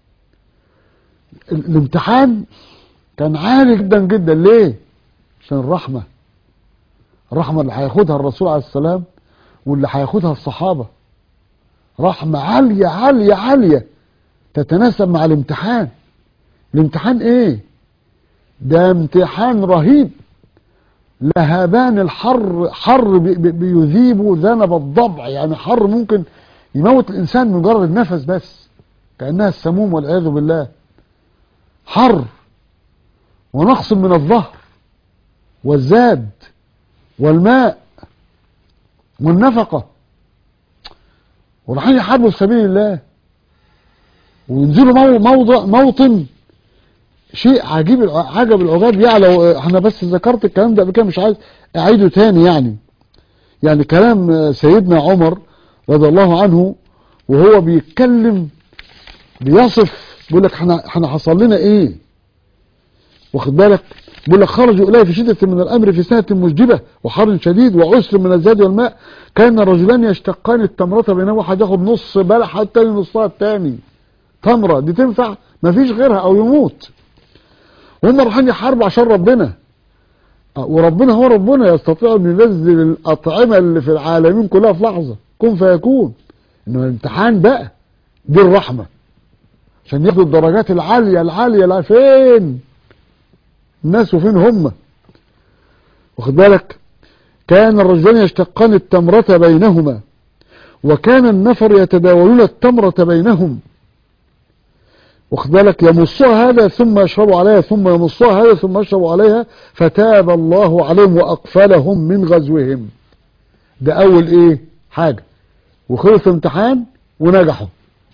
الامتحان كان عالي جدا جدا ليه عشان الرحمة الرحمة اللي هياخدها الرسول عليه السلام واللي هياخدها الصحابة رحمة عالية عالية عالية تتناسب مع الامتحان الامتحان ايه ده امتحان رهيب لهبان الحر حر بي- بي- بيذيب ذنب الضبع يعني حر ممكن يموت الانسان مجرد النفس بس كانها السموم والعياذ بالله حر ونقص من الظهر والزاد والماء والنفقة ورايحين يحاربوا في سبيل الله وينزلوا مو- موضع موطن شيء عجيب الع- عجب العجاب يعلى احنا بس ذكرت الكلام ده قبل كده مش عايز اعيده تاني يعني يعني كلام سيدنا عمر رضي الله عنه وهو بيتكلم بيصف بيقول لك احنا احنا حصل لنا ايه واخد بالك بيقول لك خرجوا اليه في شده من الامر في سنه مجدبه وحر شديد وعسر من الزاد والماء كان رجلان يشتقان التمره بينما واحد ياخد نص بلحه التاني نصها التاني تمره دي تنفع مفيش غيرها او يموت وهم رايحين يحاربوا عشان ربنا آه، وربنا هو ربنا يستطيع ان ينزل الاطعمه اللي في العالمين كلها في لحظه كن فيكون انما الامتحان بقى دي الرحمه عشان ياخدوا الدرجات العاليه العاليه لا فين الناس وفين هم واخد بالك كان الرجلان يشتقان التمرة بينهما وكان النفر يتداولون التمرة بينهم واخد بالك يمصها هذا ثم يشرب عليها ثم يمصها هذا ثم يشرب عليها فتاب الله عليهم وأقفلهم من غزوهم ده أول إيه حاجة وخلص امتحان ونجحوا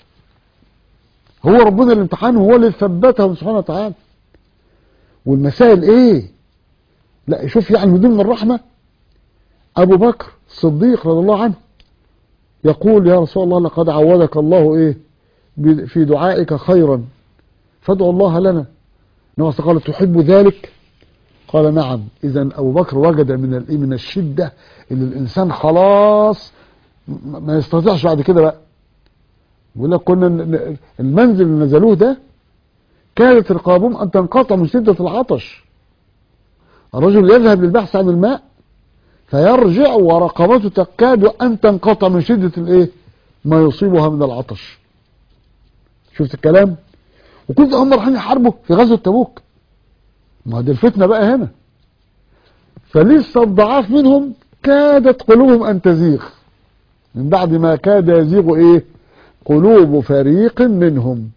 هو ربنا الامتحان هو اللي ثبتهم سبحانه وتعالى والمسائل ايه لا شوف يعني من ضمن الرحمة ابو بكر الصديق رضي الله عنه يقول يا رسول الله لقد عودك الله ايه ب- في دعائك خيرا فادعو الله لنا انما قال تحب ذلك قال نعم اذا ابو بكر وجد من الايه من الشدة ان الانسان خلاص م- ما يستطيعش بعد كده بقى بيقول لك كنا ن- ن- المنزل اللي نزلوه ده كادت رقابهم أن تنقطع من شدة العطش الرجل يذهب للبحث عن الماء فيرجع ورقبته تكاد أن تنقطع من شدة الإيه ما يصيبها من العطش شفت الكلام وكنت هم رايحين يحاربوا في غزوة تبوك ما دي الفتنة بقى هنا فلسه الضعاف منهم كادت قلوبهم أن تزيغ من بعد ما كاد يزيغ إيه قلوب فريق منهم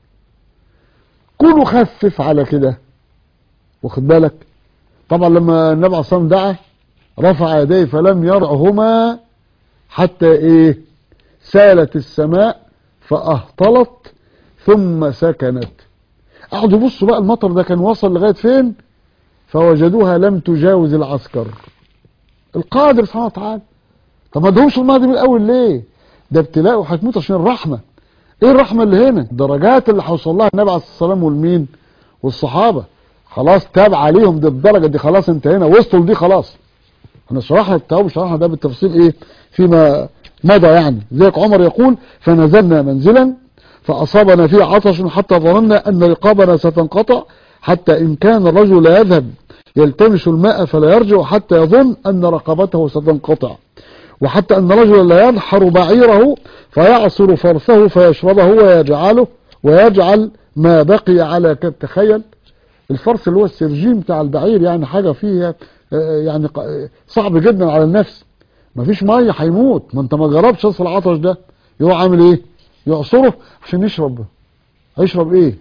كله خفف على كده واخد بالك طبعا لما النبي عليه الصلاه والسلام دعا رفع يديه فلم يرعهما حتى ايه سالت السماء فاهطلت ثم سكنت قعدوا يبصوا بقى المطر ده كان وصل لغايه فين فوجدوها لم تجاوز العسكر القادر سبحانه وتعالى طب ما ادهمش الماء دي من الاول ليه ده ابتلاء وهتموت عشان الرحمه ايه الرحمة اللي هنا الدرجات اللي هيوصل لها النبي عليه الصلاة والسلام والمين والصحابة خلاص تاب عليهم دي الدرجة دي خلاص انتهينا وصلوا لدي خلاص احنا شرحنا التوبة شرحنا ده بالتفصيل ايه فيما مضى يعني زيك عمر يقول فنزلنا منزلا فأصابنا فيه عطش حتى ظننا أن رقابنا ستنقطع حتى إن كان الرجل لا يذهب يلتمس الماء فلا يرجع حتى يظن أن رقبته ستنقطع وحتى أن رجلا لا ينحر بعيره فيعصر فرثه فيشربه ويجعله ويجعل ما بقي على كب تخيل الفرث اللي هو السرجين بتاع البعير يعني حاجة فيها آه، يعني ق- آه، صعب جدا على النفس مفيش مية هيموت ما انت ما جربش اصل العطش ده يروح عامل ايه يعصره عشان يشرب هيشرب ايه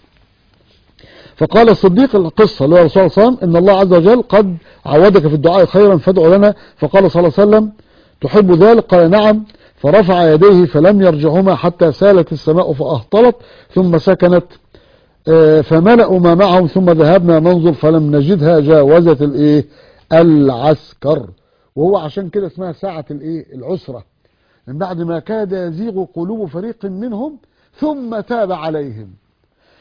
فقال الصديق القصة اللي هو الرسول صلى الله عليه وسلم ان الله عز وجل قد عودك في الدعاء خيرا فادعو لنا فقال صلى الله عليه وسلم تحب ذلك قال نعم فرفع يديه فلم يرجعهما حتى سالت السماء فأهطلت ثم سكنت آه، فملأوا ما معهم ثم ذهبنا ننظر فلم نجدها جاوزت الايه العسكر وهو عشان كده اسمها ساعة الايه العسرة من بعد ما كاد يزيغ قلوب فريق منهم ثم تاب عليهم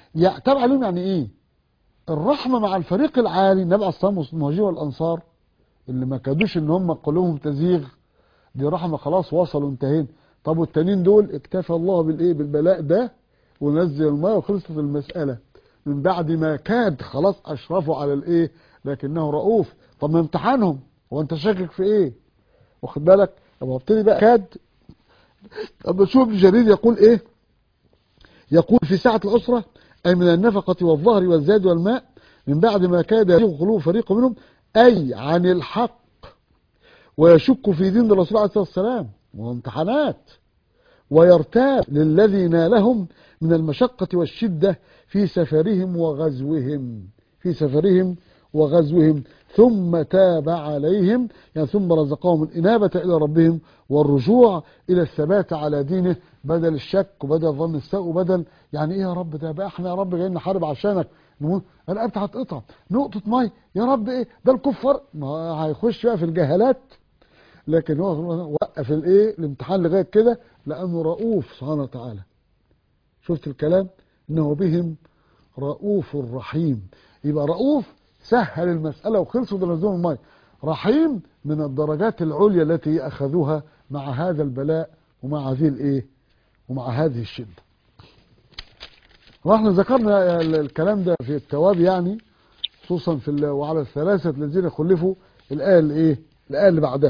يع- تابع لهم يعني ايه الرحمة مع الفريق العالي النبي عليه الصلاة والسلام والمهاجرين والأنصار اللي ما كادوش ان هم قلوبهم تزيغ دي رحمة خلاص وصلوا انتهينا طب والتانيين دول اكتفى الله بالايه بالبلاء ده ونزل الماء وخلصت المسألة من بعد ما كاد خلاص اشرفوا على الايه لكنه رؤوف طب ما امتحانهم هو انت شاكك في ايه واخد بالك طب ابتدي بقى كاد طب شوف ابن جرير يقول ايه يقول في ساعة العسرة أي من النفقة والظهر والزاد والماء من بعد ما كاد يزيغ قلوب فريق منهم أي عن الحق ويشك في دين الرسول عليه الصلاة والسلام وامتحانات ويرتاب للذي نالهم من المشقة والشدة في سفرهم وغزوهم في سفرهم وغزوهم ثم تاب عليهم يعني ثم رزقهم الإنابة إلى ربهم والرجوع إلى الثبات على دينه بدل الشك وبدل ظن السوء وبدل يعني إيه يا رب ده بقى إحنا يا رب جايين نحارب عشانك نموت الأبت هتقطع نقطة مي يا رب إيه ده الكفار ما هيخش بقى في الجهالات لكن هو وقف الايه الامتحان لغايه كده لانه رؤوف سبحانه وتعالى شفت الكلام انه بهم رؤوف رحيم يبقى رؤوف سهل المساله وخلصوا دلزوم الماء رحيم من الدرجات العليا التي اخذوها مع هذا البلاء ومع هذه الايه ومع هذه الشده واحنا ذكرنا الكلام ده في التواب يعني خصوصا في ال- وعلى الثلاثه الذين خلفوا الايه الايه الايه اللي بعدها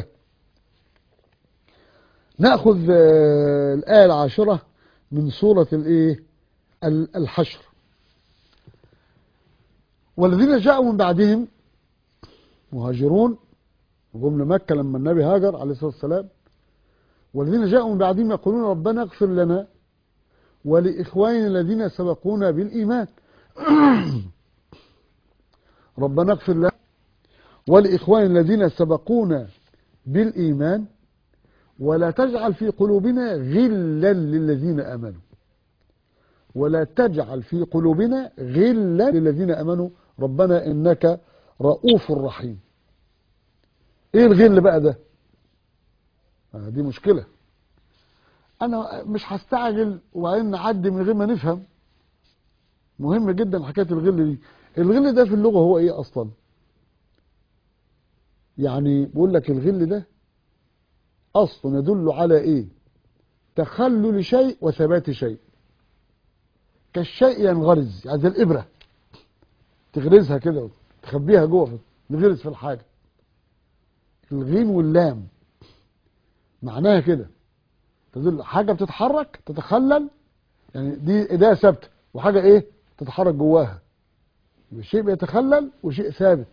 ناخذ آه، الايه العاشره من سوره الايه ال- الحشر والذين جاءوا من بعدهم مهاجرون وجم لمكه لما النبي هاجر عليه الصلاه والسلام والذين جاءوا من بعدهم يقولون ربنا اغفر لنا ولاخواننا الذين سبقونا بالايمان ربنا اغفر لنا ولاخواننا الذين سبقونا بالايمان ولا تجعل في قلوبنا غلا للذين امنوا ولا تجعل في قلوبنا غلا للذين امنوا ربنا انك رؤوف رحيم ايه الغل بقى ده آه دي مشكله انا مش هستعجل وبعدين نعدي من غير ما نفهم مهم جدا حكايه الغل دي الغل ده في اللغه هو ايه اصلا يعني بقول لك الغل ده أصل يدل على إيه تخلل شيء وثبات شيء كالشيء ينغرز يعني زي الإبرة تغرزها كده تخبيها جوه تغرز في الحاجة الغين واللام معناها كده تدل حاجة بتتحرك تتخلل يعني دي إداة ثابتة وحاجة إيه تتحرك جواها شيء بيتخلل وشيء ثابت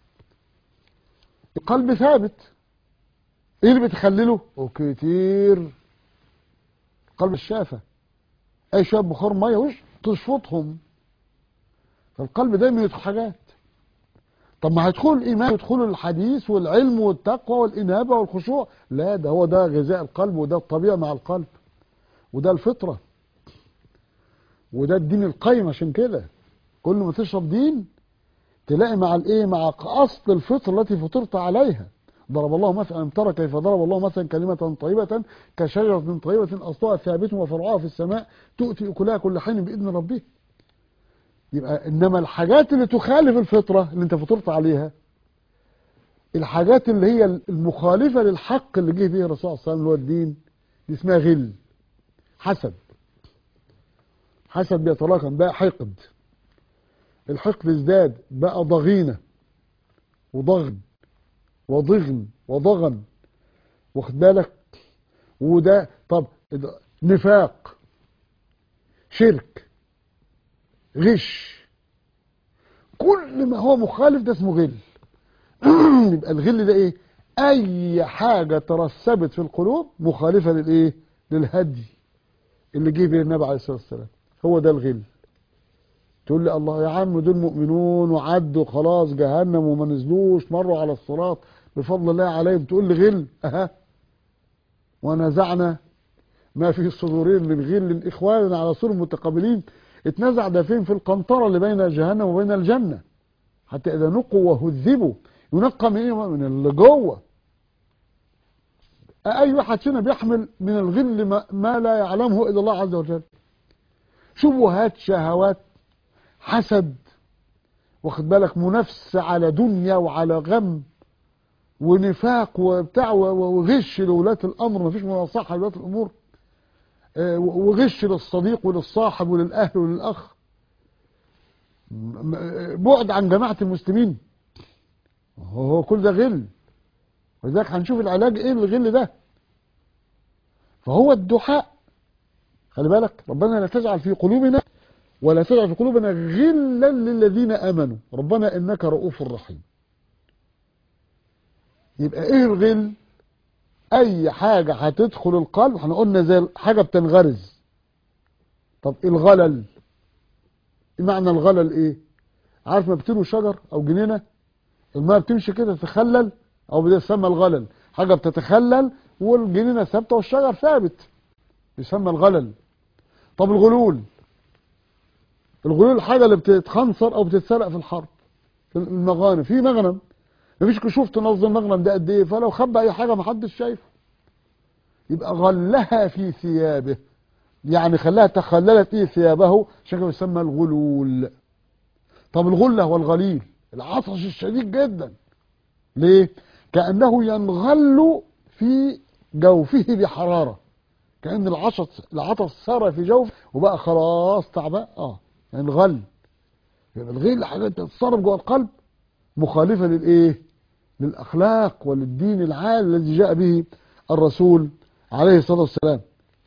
القلب ثابت ايه اللي بتخلله وكتير قلب الشافة اي شوية بخار مية وش تشفطهم فالقلب دايما يدخل حاجات طب ما هيدخل الايمان يدخل الحديث والعلم والتقوى والانابة والخشوع لا ده هو ده غذاء القلب وده الطبيعة مع القلب وده الفطرة وده الدين القيم عشان كده كل ما تشرب دين تلاقي مع الايه مع اصل الفطره التي فطرت عليها ضرب الله مثلا ترى كيف ضرب الله مثلا كلمة طيبة كشجرة طيبة أصلها ثابت وفرعها في السماء تؤتي أكلها كل حين بإذن ربه يبقى إنما الحاجات اللي تخالف الفطرة اللي أنت فطرت عليها الحاجات اللي هي المخالفة للحق اللي جه به الرسول صلى الله عليه وسلم اللي هو الدين دي اسمها غل حسد حسد بيتراكم بقى حقد الحقد ازداد بقى ضغينة وضغن وضغن وضغن واخد بالك وده طب نفاق شرك غش كل ما هو مخالف ده اسمه غل يبقى الغل ده ايه اي حاجة ترسبت في القلوب مخالفة للايه للهدي اللي جه به النبي عليه الصلاة والسلام هو ده الغل تقول لي الله يا عم دول مؤمنون وعدوا خلاص جهنم وما نزلوش مروا على الصراط بفضل الله عليهم تقول لي غل اها ونزعنا ما في صدورهم من غل اخواننا على سور متقابلين اتنزع ده فين في القنطره اللي بين جهنم وبين الجنه حتى اذا نقوا وهذبوا ينقى من ايه من اللي جوه اي واحد فينا بيحمل من الغل ما, ما لا يعلمه الا الله عز وجل شبهات شهوات حسد واخد بالك منافسة على دنيا وعلى غم ونفاق وبتاع وغش لولاة الأمر مفيش مناصحة لولاة الأمور آه، وغش للصديق وللصاحب وللأهل وللأخ م- آه، بعد عن جماعة المسلمين هو كل ده غل ولذلك هنشوف العلاج ايه للغل ده فهو الدعاء خلي بالك ربنا لا تجعل في قلوبنا ولا تجعل في قلوبنا غلا للذين امنوا ربنا انك رؤوف رحيم يبقى ايه الغل اي حاجة هتدخل القلب احنا قلنا زي حاجة بتنغرز طب الغلل معنى الغلل ايه عارف ما بتلو شجر او جنينة الماء بتمشي كده تتخلل او بيسمى الغلل حاجة بتتخلل والجنينة ثابتة والشجر ثابت يسمى الغلل طب الغلول الغلول الحاجة اللي بتتخنصر او بتتسرق في الحرب في المغانم في مغنم مفيش كشوف تنظم المغنم ده قد ايه فلو خبى اي حاجة محدش شايفه يبقى غلها في ثيابه يعني خلاها تخللت ايه ثيابه عشان كده يسمى الغلول طب الغلة والغليل العطش الشديد جدا ليه كأنه ينغل في جوفه بحرارة كأن العطش العطش صار في جوف وبقى خلاص تعبان اه ينغل يبقى الغل حاجة تتصرف جوه القلب مخالفة للايه للأخلاق وللدين العال الذي جاء به الرسول عليه الصلاة والسلام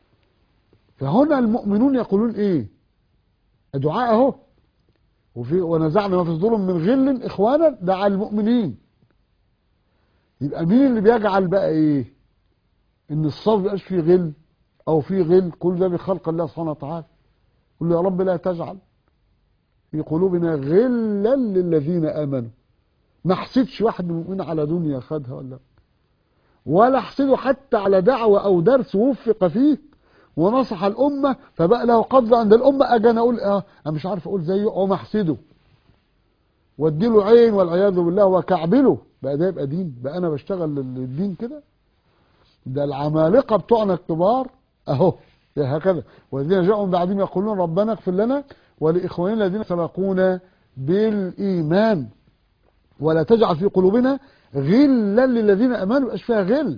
فهنا المؤمنون يقولون ايه دعاء اهو وفي ونزعنا ما في صدورهم من غل اخوانا دعا المؤمنين يبقى مين اللي بيجعل بقى ايه ان الصبر ميبقاش فيه غل او فيه غل كل ده بخلق الله سبحانه وتعالى قل له يا رب لا تجعل في قلوبنا غلا للذين امنوا ما حسدش واحد من المؤمنين على دنيا خدها ولا ولا حسده حتى على دعوة او درس وفق فيه ونصح الامة فبقى له قدر عند الامة اجي انا اقول اه انا مش عارف اقول زيه او محسده واديله عين والعياذ بالله وكعبله بقى ده يبقى دين بقى انا بشتغل للدين كده ده العمالقة بتوعنا الكبار اهو هكذا والذين جاءوا من بعدهم يقولون ربنا اغفر لنا ولاخواننا الذين سبقونا بالايمان ولا تجعل في قلوبنا غلا للذين امنوا ميبقاش فيها غل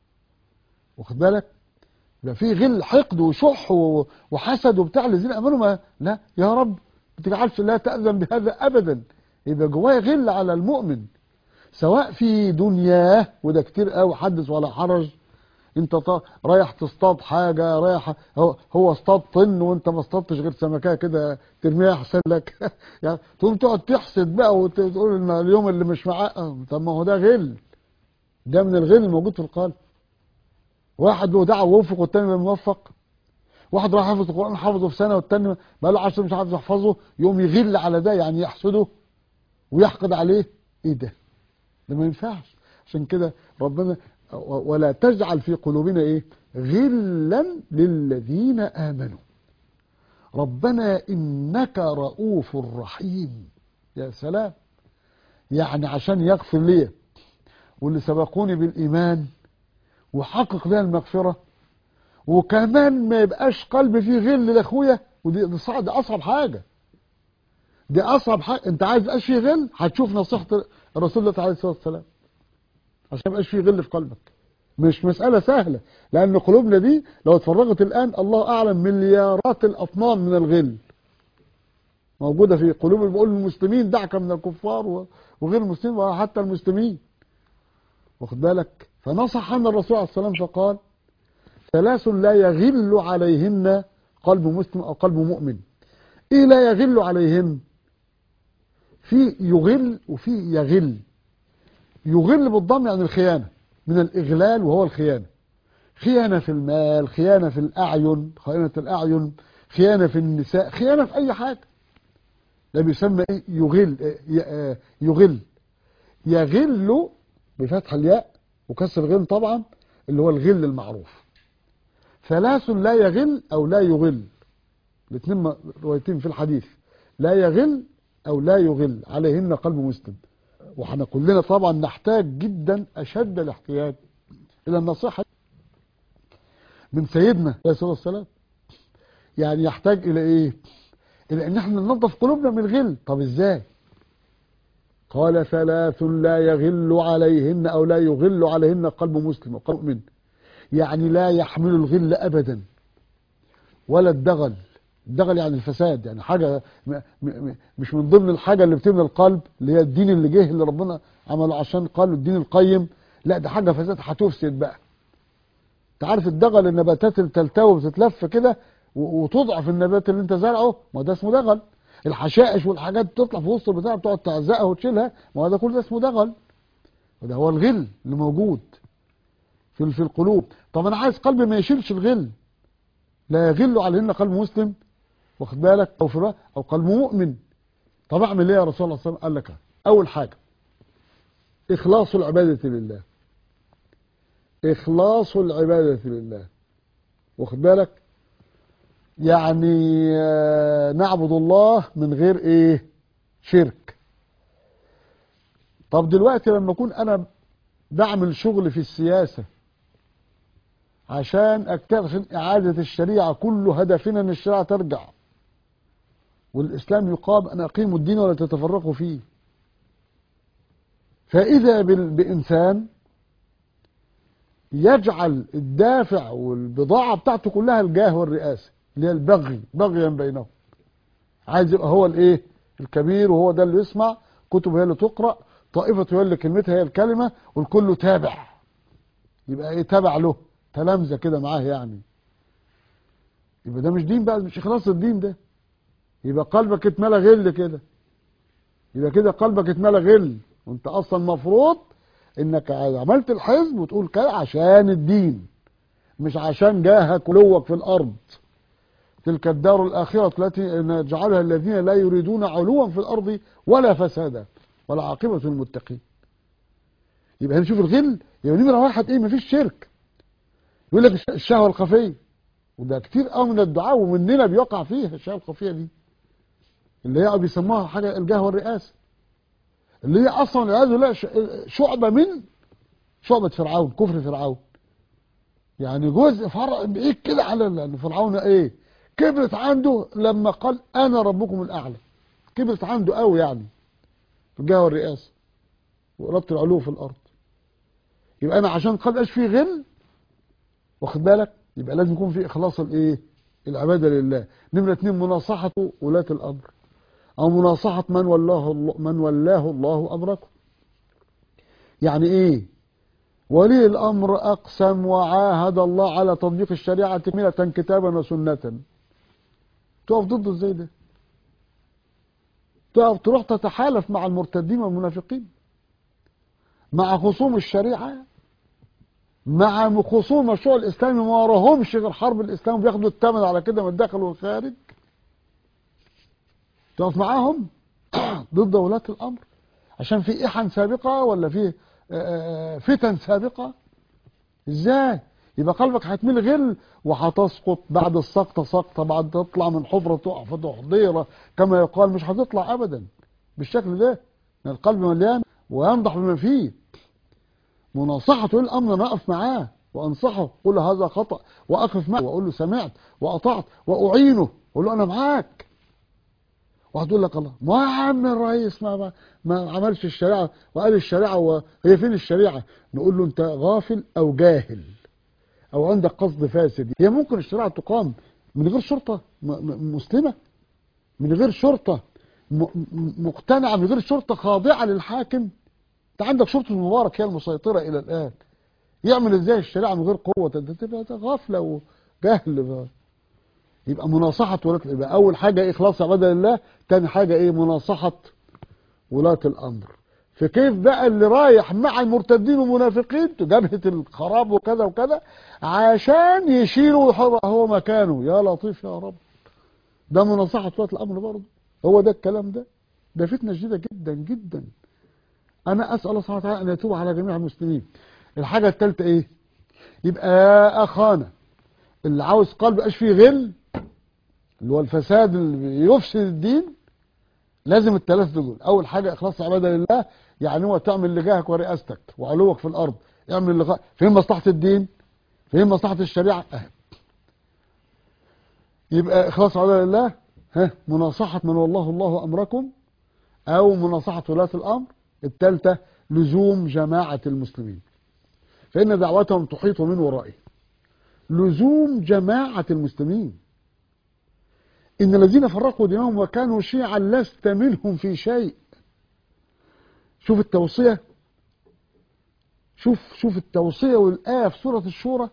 واخد بالك يبقى في غل حقد وشح و- وحسد وبتاع الذين امنوا ما لا يا رب ما تجعلش لا تأذن بهذا ابدا يبقى جواه غل على المؤمن سواء في دنياه وده كتير قوي حدث ولا حرج انت ط- رايح تصطاد حاجه رايح هو هو اصطاد طن وانت ما اصطادتش غير سمكه كده ترميها احسن لك يعني تقوم تقعد تحسد بقى وتقول ان اليوم اللي مش معاه اه، طب ما هو ده غل ده من الغل الموجود في القلب واحد له دعوه ووفق والتاني لم يوفق واحد راح حافظ القران حافظه في سنه والتاني بقى له 10 مش عارف يحفظه يقوم يغل على ده يعني يحسده ويحقد عليه ايه ده ده ما ينفعش عشان كده ربنا و- ولا تجعل في قلوبنا ايه غلا للذين امنوا ربنا انك رؤوف رحيم يا سلام يعني عشان يغفر لي واللي سبقوني بالايمان وحقق لنا المغفره وكمان ما يبقاش قلبي فيه غل لاخويا ودي دي صع- دي اصعب حاجه دي اصعب حاجه انت عايز يبقاش فيه غل هتشوف نصيحه الرسول الله عليه الصلاه والسلام عشان ما يبقاش فيه غل في قلبك مش مسألة سهلة لأن قلوبنا دي لو اتفرغت الآن الله أعلم مليارات الأطنان من الغل موجودة في قلوب بقول المسلمين دعك من الكفار و- وغير المسلمين وحتى المسلمين واخد بالك فنصحنا الرسول عليه الصلاة والسلام فقال ثلاث لا يغل عليهن قلب مسلم أو قلب مؤمن إيه لا يغل عليهن في يغل وفي يغل يغل بالضم يعني الخيانة من الإغلال وهو الخيانة خيانة في المال خيانة في الأعين خيانة الأعين خيانة في النساء خيانة في أي حاجة ده بيسمى إيه يغل إيه؟ ي- آه، يغل يغل بفتح الياء وكسر الغين طبعا اللي هو الغل المعروف ثلاث لا يغل أو لا يغل الاثنين م- روايتين في الحديث لا يغل أو لا يغل عليهن قلب مسلم وحنا كلنا طبعا نحتاج جدا أشد الاحتياج إلى النصيحة من سيدنا عليه الصلاة والسلام يعني يحتاج إلى إيه إلى أن احنا ننظف قلوبنا من الغل طب إزاي قال ثلاث لا يغل عليهن أو لا يغل عليهن قلب مسلم وقلب مؤمن يعني لا يحمل الغل أبدا ولا الدغل الدغل يعني الفساد يعني حاجة م م مش من ضمن الحاجة اللي بتملى القلب اللي هي الدين اللي جه اللي ربنا عمله عشان قال الدين القيم لا ده حاجة فساد هتفسد بقى انت عارف الدغل النباتات اللي تلتوي وتتلف كده وتضعف النبات اللي انت زرعه ما ده اسمه دغل الحشائش والحاجات بتطلع في وسط البتاع بتقعد تعزقها وتشيلها ما هو ده كل ده اسمه دغل وده هو الغل اللي موجود في في القلوب طب انا عايز قلبي ما يشيلش الغل لا يغل عليهن قلب مسلم واخد بالك او في او قلب مؤمن طب اعمل ايه يا رسول الله صلى الله عليه وسلم قال لك اول حاجه اخلاص العباده لله اخلاص العباده لله واخد بالك يعني نعبد الله من غير ايه شرك طب دلوقتي لما اكون انا بعمل شغل في السياسة عشان اكتشف اعادة الشريعة كل هدفنا ان الشريعة ترجع والاسلام يقام ان اقيموا الدين ولا تتفرقوا فيه فاذا بانسان يجعل الدافع والبضاعة بتاعته كلها الجاه والرئاسة اللي هي البغي بغيا بينهم عايز يبقى هو الايه الكبير وهو ده اللي يسمع كتب هي اللي تقرأ طائفة هي اللي كلمتها هي الكلمة والكل تابع يبقى ايه تابع له تلامذة كده معاه يعني يبقى ده مش دين بقى مش اخلاص الدين ده يبقى قلبك اتملى غل كده يبقى كده قلبك اتملى غل وانت اصلا مفروض انك عملت الحزب وتقول كده عشان الدين مش عشان جاهك ولوك في الارض تلك الدار الآخرة التي نجعلها الذين لا يريدون علوا في الأرض ولا فسادا ولا عاقبة المتقين يبقى هنشوف الغل يبقى نمرة واحد ايه مفيش شرك يقول لك الشهوة الخفية وده كتير قوي من الدعاء ومننا بيقع فيها الشهوة الخفية دي اللي هي بيسموها حاجة الجاه والرئاسة اللي هي اصلا والعياذ بالله شعبة من شعبة فرعون كفر فرعون يعني جزء فرع بعيد كده على فرعون ايه كبرت عنده لما قال انا ربكم الاعلى كبرت عنده قوي يعني في الجهه والرئاسه وربط العلو في الارض يبقى انا عشان قد اش فيه غل واخد بالك يبقى لازم يكون في اخلاص الايه العباده لله نمره اتنين مناصحه ولاة الامر او مناصحه من ولاه الله من ولاه الله امركم يعني ايه ولي الامر اقسم وعاهد الله على تطبيق الشريعه كامله كتابا وسنه تقف ضده ازاي ده تقف تروح تتحالف مع المرتدين والمنافقين مع خصوم الشريعة مع خصوم مشروع الإسلامي ما وراهمش غير حرب الإسلام بياخدوا الثمن على كده من الداخل والخارج تقف معاهم ضد ولاة الأمر عشان في إحن سابقة ولا في فتن سابقة ازاي يبقى قلبك هتميل غل وهتسقط بعد السقطة سقطة بعد تطلع من حفرة تقع في تحضيرة كما يقال مش هتطلع أبدا بالشكل ده ان القلب مليان وينضح بما فيه مناصحته الأمر أنا أقف معاه وأنصحه أقول له هذا خطأ وأقف معه وأقول له سمعت وأطعت وأعينه أقول له أنا معاك وهتقول لك الله ما يا عم الرئيس ما, ما, ما عملش الشريعة وقال الشريعة وهي فين الشريعة نقول له أنت غافل أو جاهل او عندك قصد فاسد هي ممكن الشريعه تقام من غير شرطه مسلمه من غير شرطه مقتنعه من غير شرطه خاضعه للحاكم انت عندك شرطه المبارك هي المسيطره الى الان يعمل ازاي الشريعه من غير قوه ده تبقى غفله وجهل يبقى مناصحه ولاة يبقى اول حاجه اخلاص عباده لله ثاني حاجه ايه مناصحه ولاة الامر في كيف بقى اللي رايح مع المرتدين والمنافقين جبهة الخراب وكذا وكذا عشان يشيلوا هو مكانه يا لطيف يا رب ده مناصحة ولاة الأمر برضه هو ده الكلام ده ده فتنة شديدة جدا جدا أنا أسأل الله سبحانه وتعالى أن يتوب على جميع المسلمين الحاجة الثالثة إيه يبقى يا أخانا اللي عاوز قلب يبقاش فيه غل اللي هو الفساد اللي يفسد الدين لازم الثلاث دول اول حاجه اخلاص العباده لله يعني هو تعمل لجاهك ورئاستك وعلوك في الارض اعمل لغا... فين مصلحه الدين فين مصلحه الشريعه أه. يبقى اخلاص العباده لله ها مناصحة من والله الله أمركم أو مناصحة ولاة الأمر الثالثة لزوم جماعة المسلمين فإن دعوتهم تحيط من ورائه لزوم جماعة المسلمين إن الذين فرقوا دينهم وكانوا شيعا لست منهم في شيء شوف التوصية شوف شوف التوصية والآية في سورة الشورى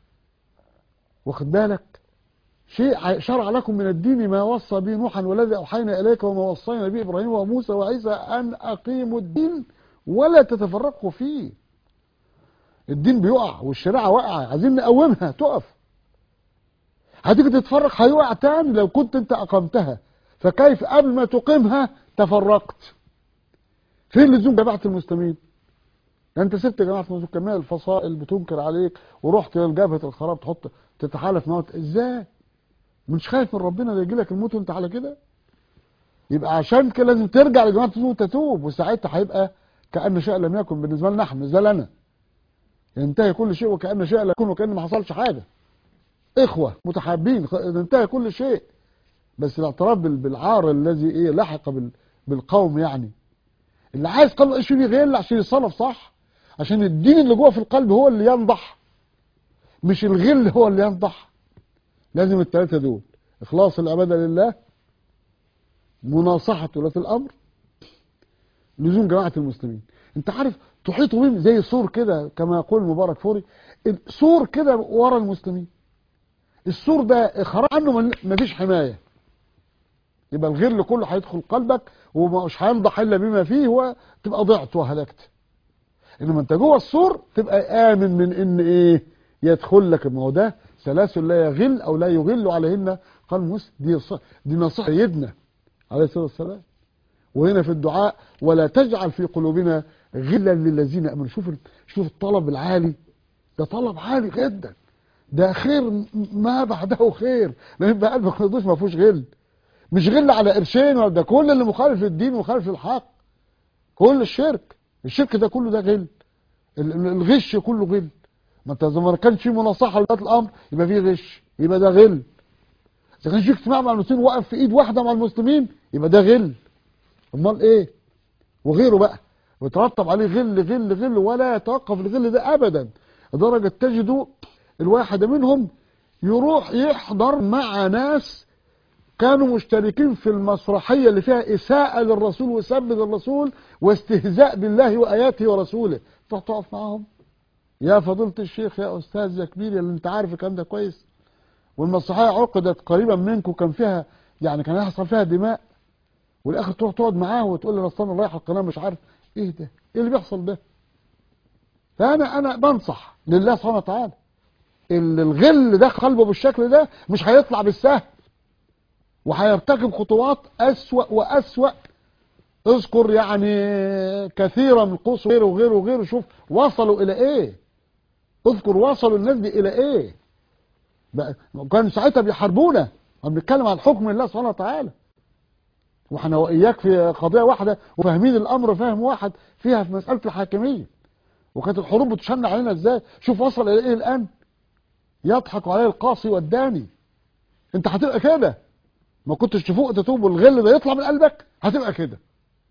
واخد بالك شيء شرع لكم من الدين ما وصى به نوحا والذي أوحينا إليك وما وصينا به إبراهيم وموسى وعيسى أن أقيموا الدين ولا تتفرقوا فيه الدين بيقع والشريعة واقعة عايزين نقومها تقف هتيجي تتفرق هيقع تاني لو كنت انت أقمتها فكيف قبل ما تقيمها تفرقت فين لزوم جماعة المسلمين انت سبت جماعة المسلمين كمية الفصائل بتنكر عليك ورحت لجبهة الخراب تحط تتحالف موت ازاي مش خايف من ربنا ده يجي لك الموت وانت على كده يبقى عشان كده لازم ترجع لجماعة المسلمين وتتوب وساعتها هيبقى كأن شيء لم يكن بالنسبة لنا احنا زي لنا ينتهي كل شيء وكأن شيء لم يكن وكأن ما حصلش حاجة اخوة متحابين ينتهي كل شيء بس الاعتراف بالعار الذي ايه لحق بالقوم يعني اللي عايز قلبه ايش يغل عشان يتصرف صح عشان الدين اللي جوه في القلب هو اللي ينضح مش الغل هو اللي ينضح لازم الثلاثه دول اخلاص العباده لله مناصحه ولاة الامر لزوم جماعه المسلمين انت عارف تحيط بهم زي سور كده كما يقول مبارك فوري سور كده ورا المسلمين السور ده خرج عنه مفيش حمايه يبقى الغل كله هيدخل قلبك ومش هينضح الا بما فيه وتبقى ضعت وهلكت انما انت جوه السور تبقى امن من ان ايه يدخل لك ما هو ده سلاسل لا يغل او لا يغل عليهن قال موسى دي دي نصيحه سيدنا عليه الصلاه والسلام وهنا في الدعاء ولا تجعل في قلوبنا غلا للذين امنوا شوف شوف الطلب العالي ده طلب عالي جدا ده خير ما بعده خير لان يبقى قلبك نضيف ما فيهوش غل مش غل على قرشين ولا ده كل اللي مخالف للدين ومخالف للحق كل الشرك الشرك ده كله ده غل الغش كله غل ما انت زي ما كانش في مناصحه لذات الامر يبقى في غش يبقى ده غل اذا كانش في اجتماع مع المسلمين واقف في ايد واحده مع المسلمين يبقى ده غل امال ايه وغيره بقى ويترتب عليه غل غل غل ولا يتوقف الغل ده ابدا لدرجه تجدوا الواحد منهم يروح يحضر مع ناس كانوا مشتركين في المسرحية اللي فيها إساءة للرسول وسب للرسول واستهزاء بالله وآياته ورسوله تروح تقف معاهم يا فضيلة الشيخ يا أستاذ يا كبير اللي أنت عارف الكلام ده كويس والمسرحية عقدت قريبا منكم كان فيها يعني كان يحصل فيها دماء والآخر تروح تقعد معاه وتقول له أصل أنا رايح القناة مش عارف إيه ده إيه اللي بيحصل ده فأنا أنا بنصح لله سبحانه وتعالى اللي الغل ده قلبه بالشكل ده مش هيطلع بالسهل وهيرتكب خطوات أسوأ وأسوأ اذكر يعني كثيرا من قوس وغيره وغيره وغيره شوف وصلوا إلى إيه اذكر وصلوا الناس دي إلى إيه بقى كانوا ساعتها بيحاربونا هم بنتكلم عن حكم الله سبحانه وتعالى واحنا وإياك في قضية واحدة وفاهمين الأمر فاهم واحد فيها في مسألة الحاكمية وكانت الحروب بتشن علينا ازاي شوف وصل إلى إيه الآن يضحك عليه القاصي والداني انت هتبقى كده ما كنتش تفوق تتوب والغل ده يطلع من قلبك هتبقى كده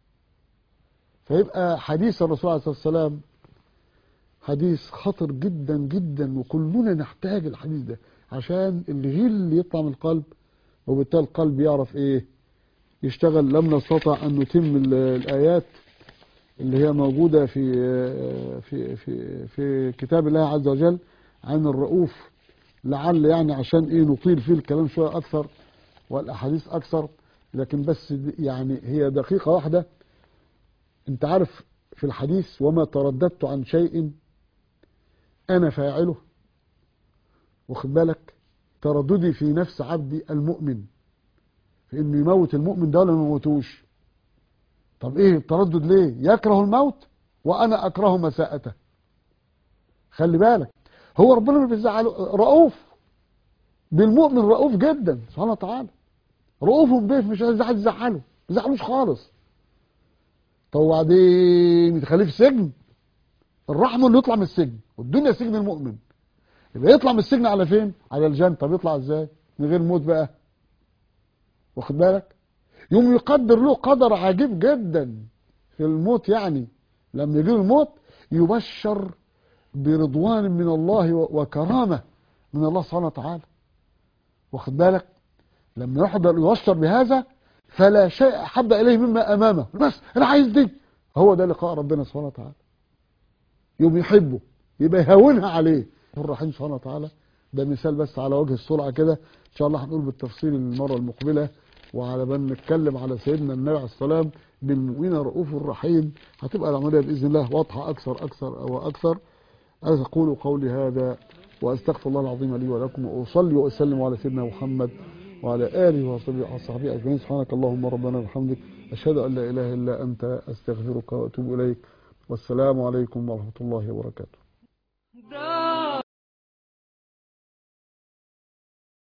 فيبقى حديث الرسول عليه الصلاة والسلام حديث خطر جدا جدا وكلنا نحتاج الحديث ده عشان الغل يطلع من القلب وبالتالي القلب يعرف ايه يشتغل لم نستطع ان نتم الايات اللي هي موجودة في في في في كتاب الله عز وجل عن الرؤوف لعل يعني عشان ايه نطيل فيه الكلام شوية اكثر والاحاديث اكثر لكن بس يعني هي دقيقة واحدة انت عارف في الحديث وما ترددت عن شيء انا فاعله واخد بالك ترددي في نفس عبدي المؤمن في انه يموت المؤمن ده ولا ما يموتوش طب ايه التردد ليه يكره الموت وانا اكره مساءته خلي بالك هو ربنا ما بيزعله رؤوف بالمؤمن رؤوف جدا سبحانه وتعالى رؤوف بيه مش عايز يزعله ما يزعلوش خالص طب وبعدين تخليه في السجن الرحمه انه يطلع من السجن والدنيا سجن المؤمن يبقى يطلع من السجن على فين على الجنه طب يطلع ازاي من غير موت بقى واخد بالك يوم يقدر له قدر عجيب جدا في الموت يعني لما يجي الموت يبشر برضوان من الله وكرامة من الله سبحانه وتعالى واخد بالك لما يحضر يبشر بهذا فلا شيء أحب إليه مما أمامه بس أنا عايز دي هو ده لقاء ربنا سبحانه وتعالى يوم يحبه يبقى يهونها عليه الرحيم سبحانه وتعالى ده مثال بس على وجه السرعة كده إن شاء الله هنقول بالتفصيل المرة المقبلة وعلى بال نتكلم على سيدنا النبي عليه السلام بالمؤمن رؤوف الرحيم هتبقى العملية بإذن الله واضحة أكثر أكثر وأكثر أنا أقول قولي هذا وأستغفر الله العظيم لي ولكم وأصلي وأسلم على سيدنا محمد وعلى آله وصحبه وصحبه أجمعين سبحانك اللهم ربنا وبحمدك أشهد أن لا إله إلا أنت أستغفرك وأتوب إليك والسلام عليكم ورحمة الله وبركاته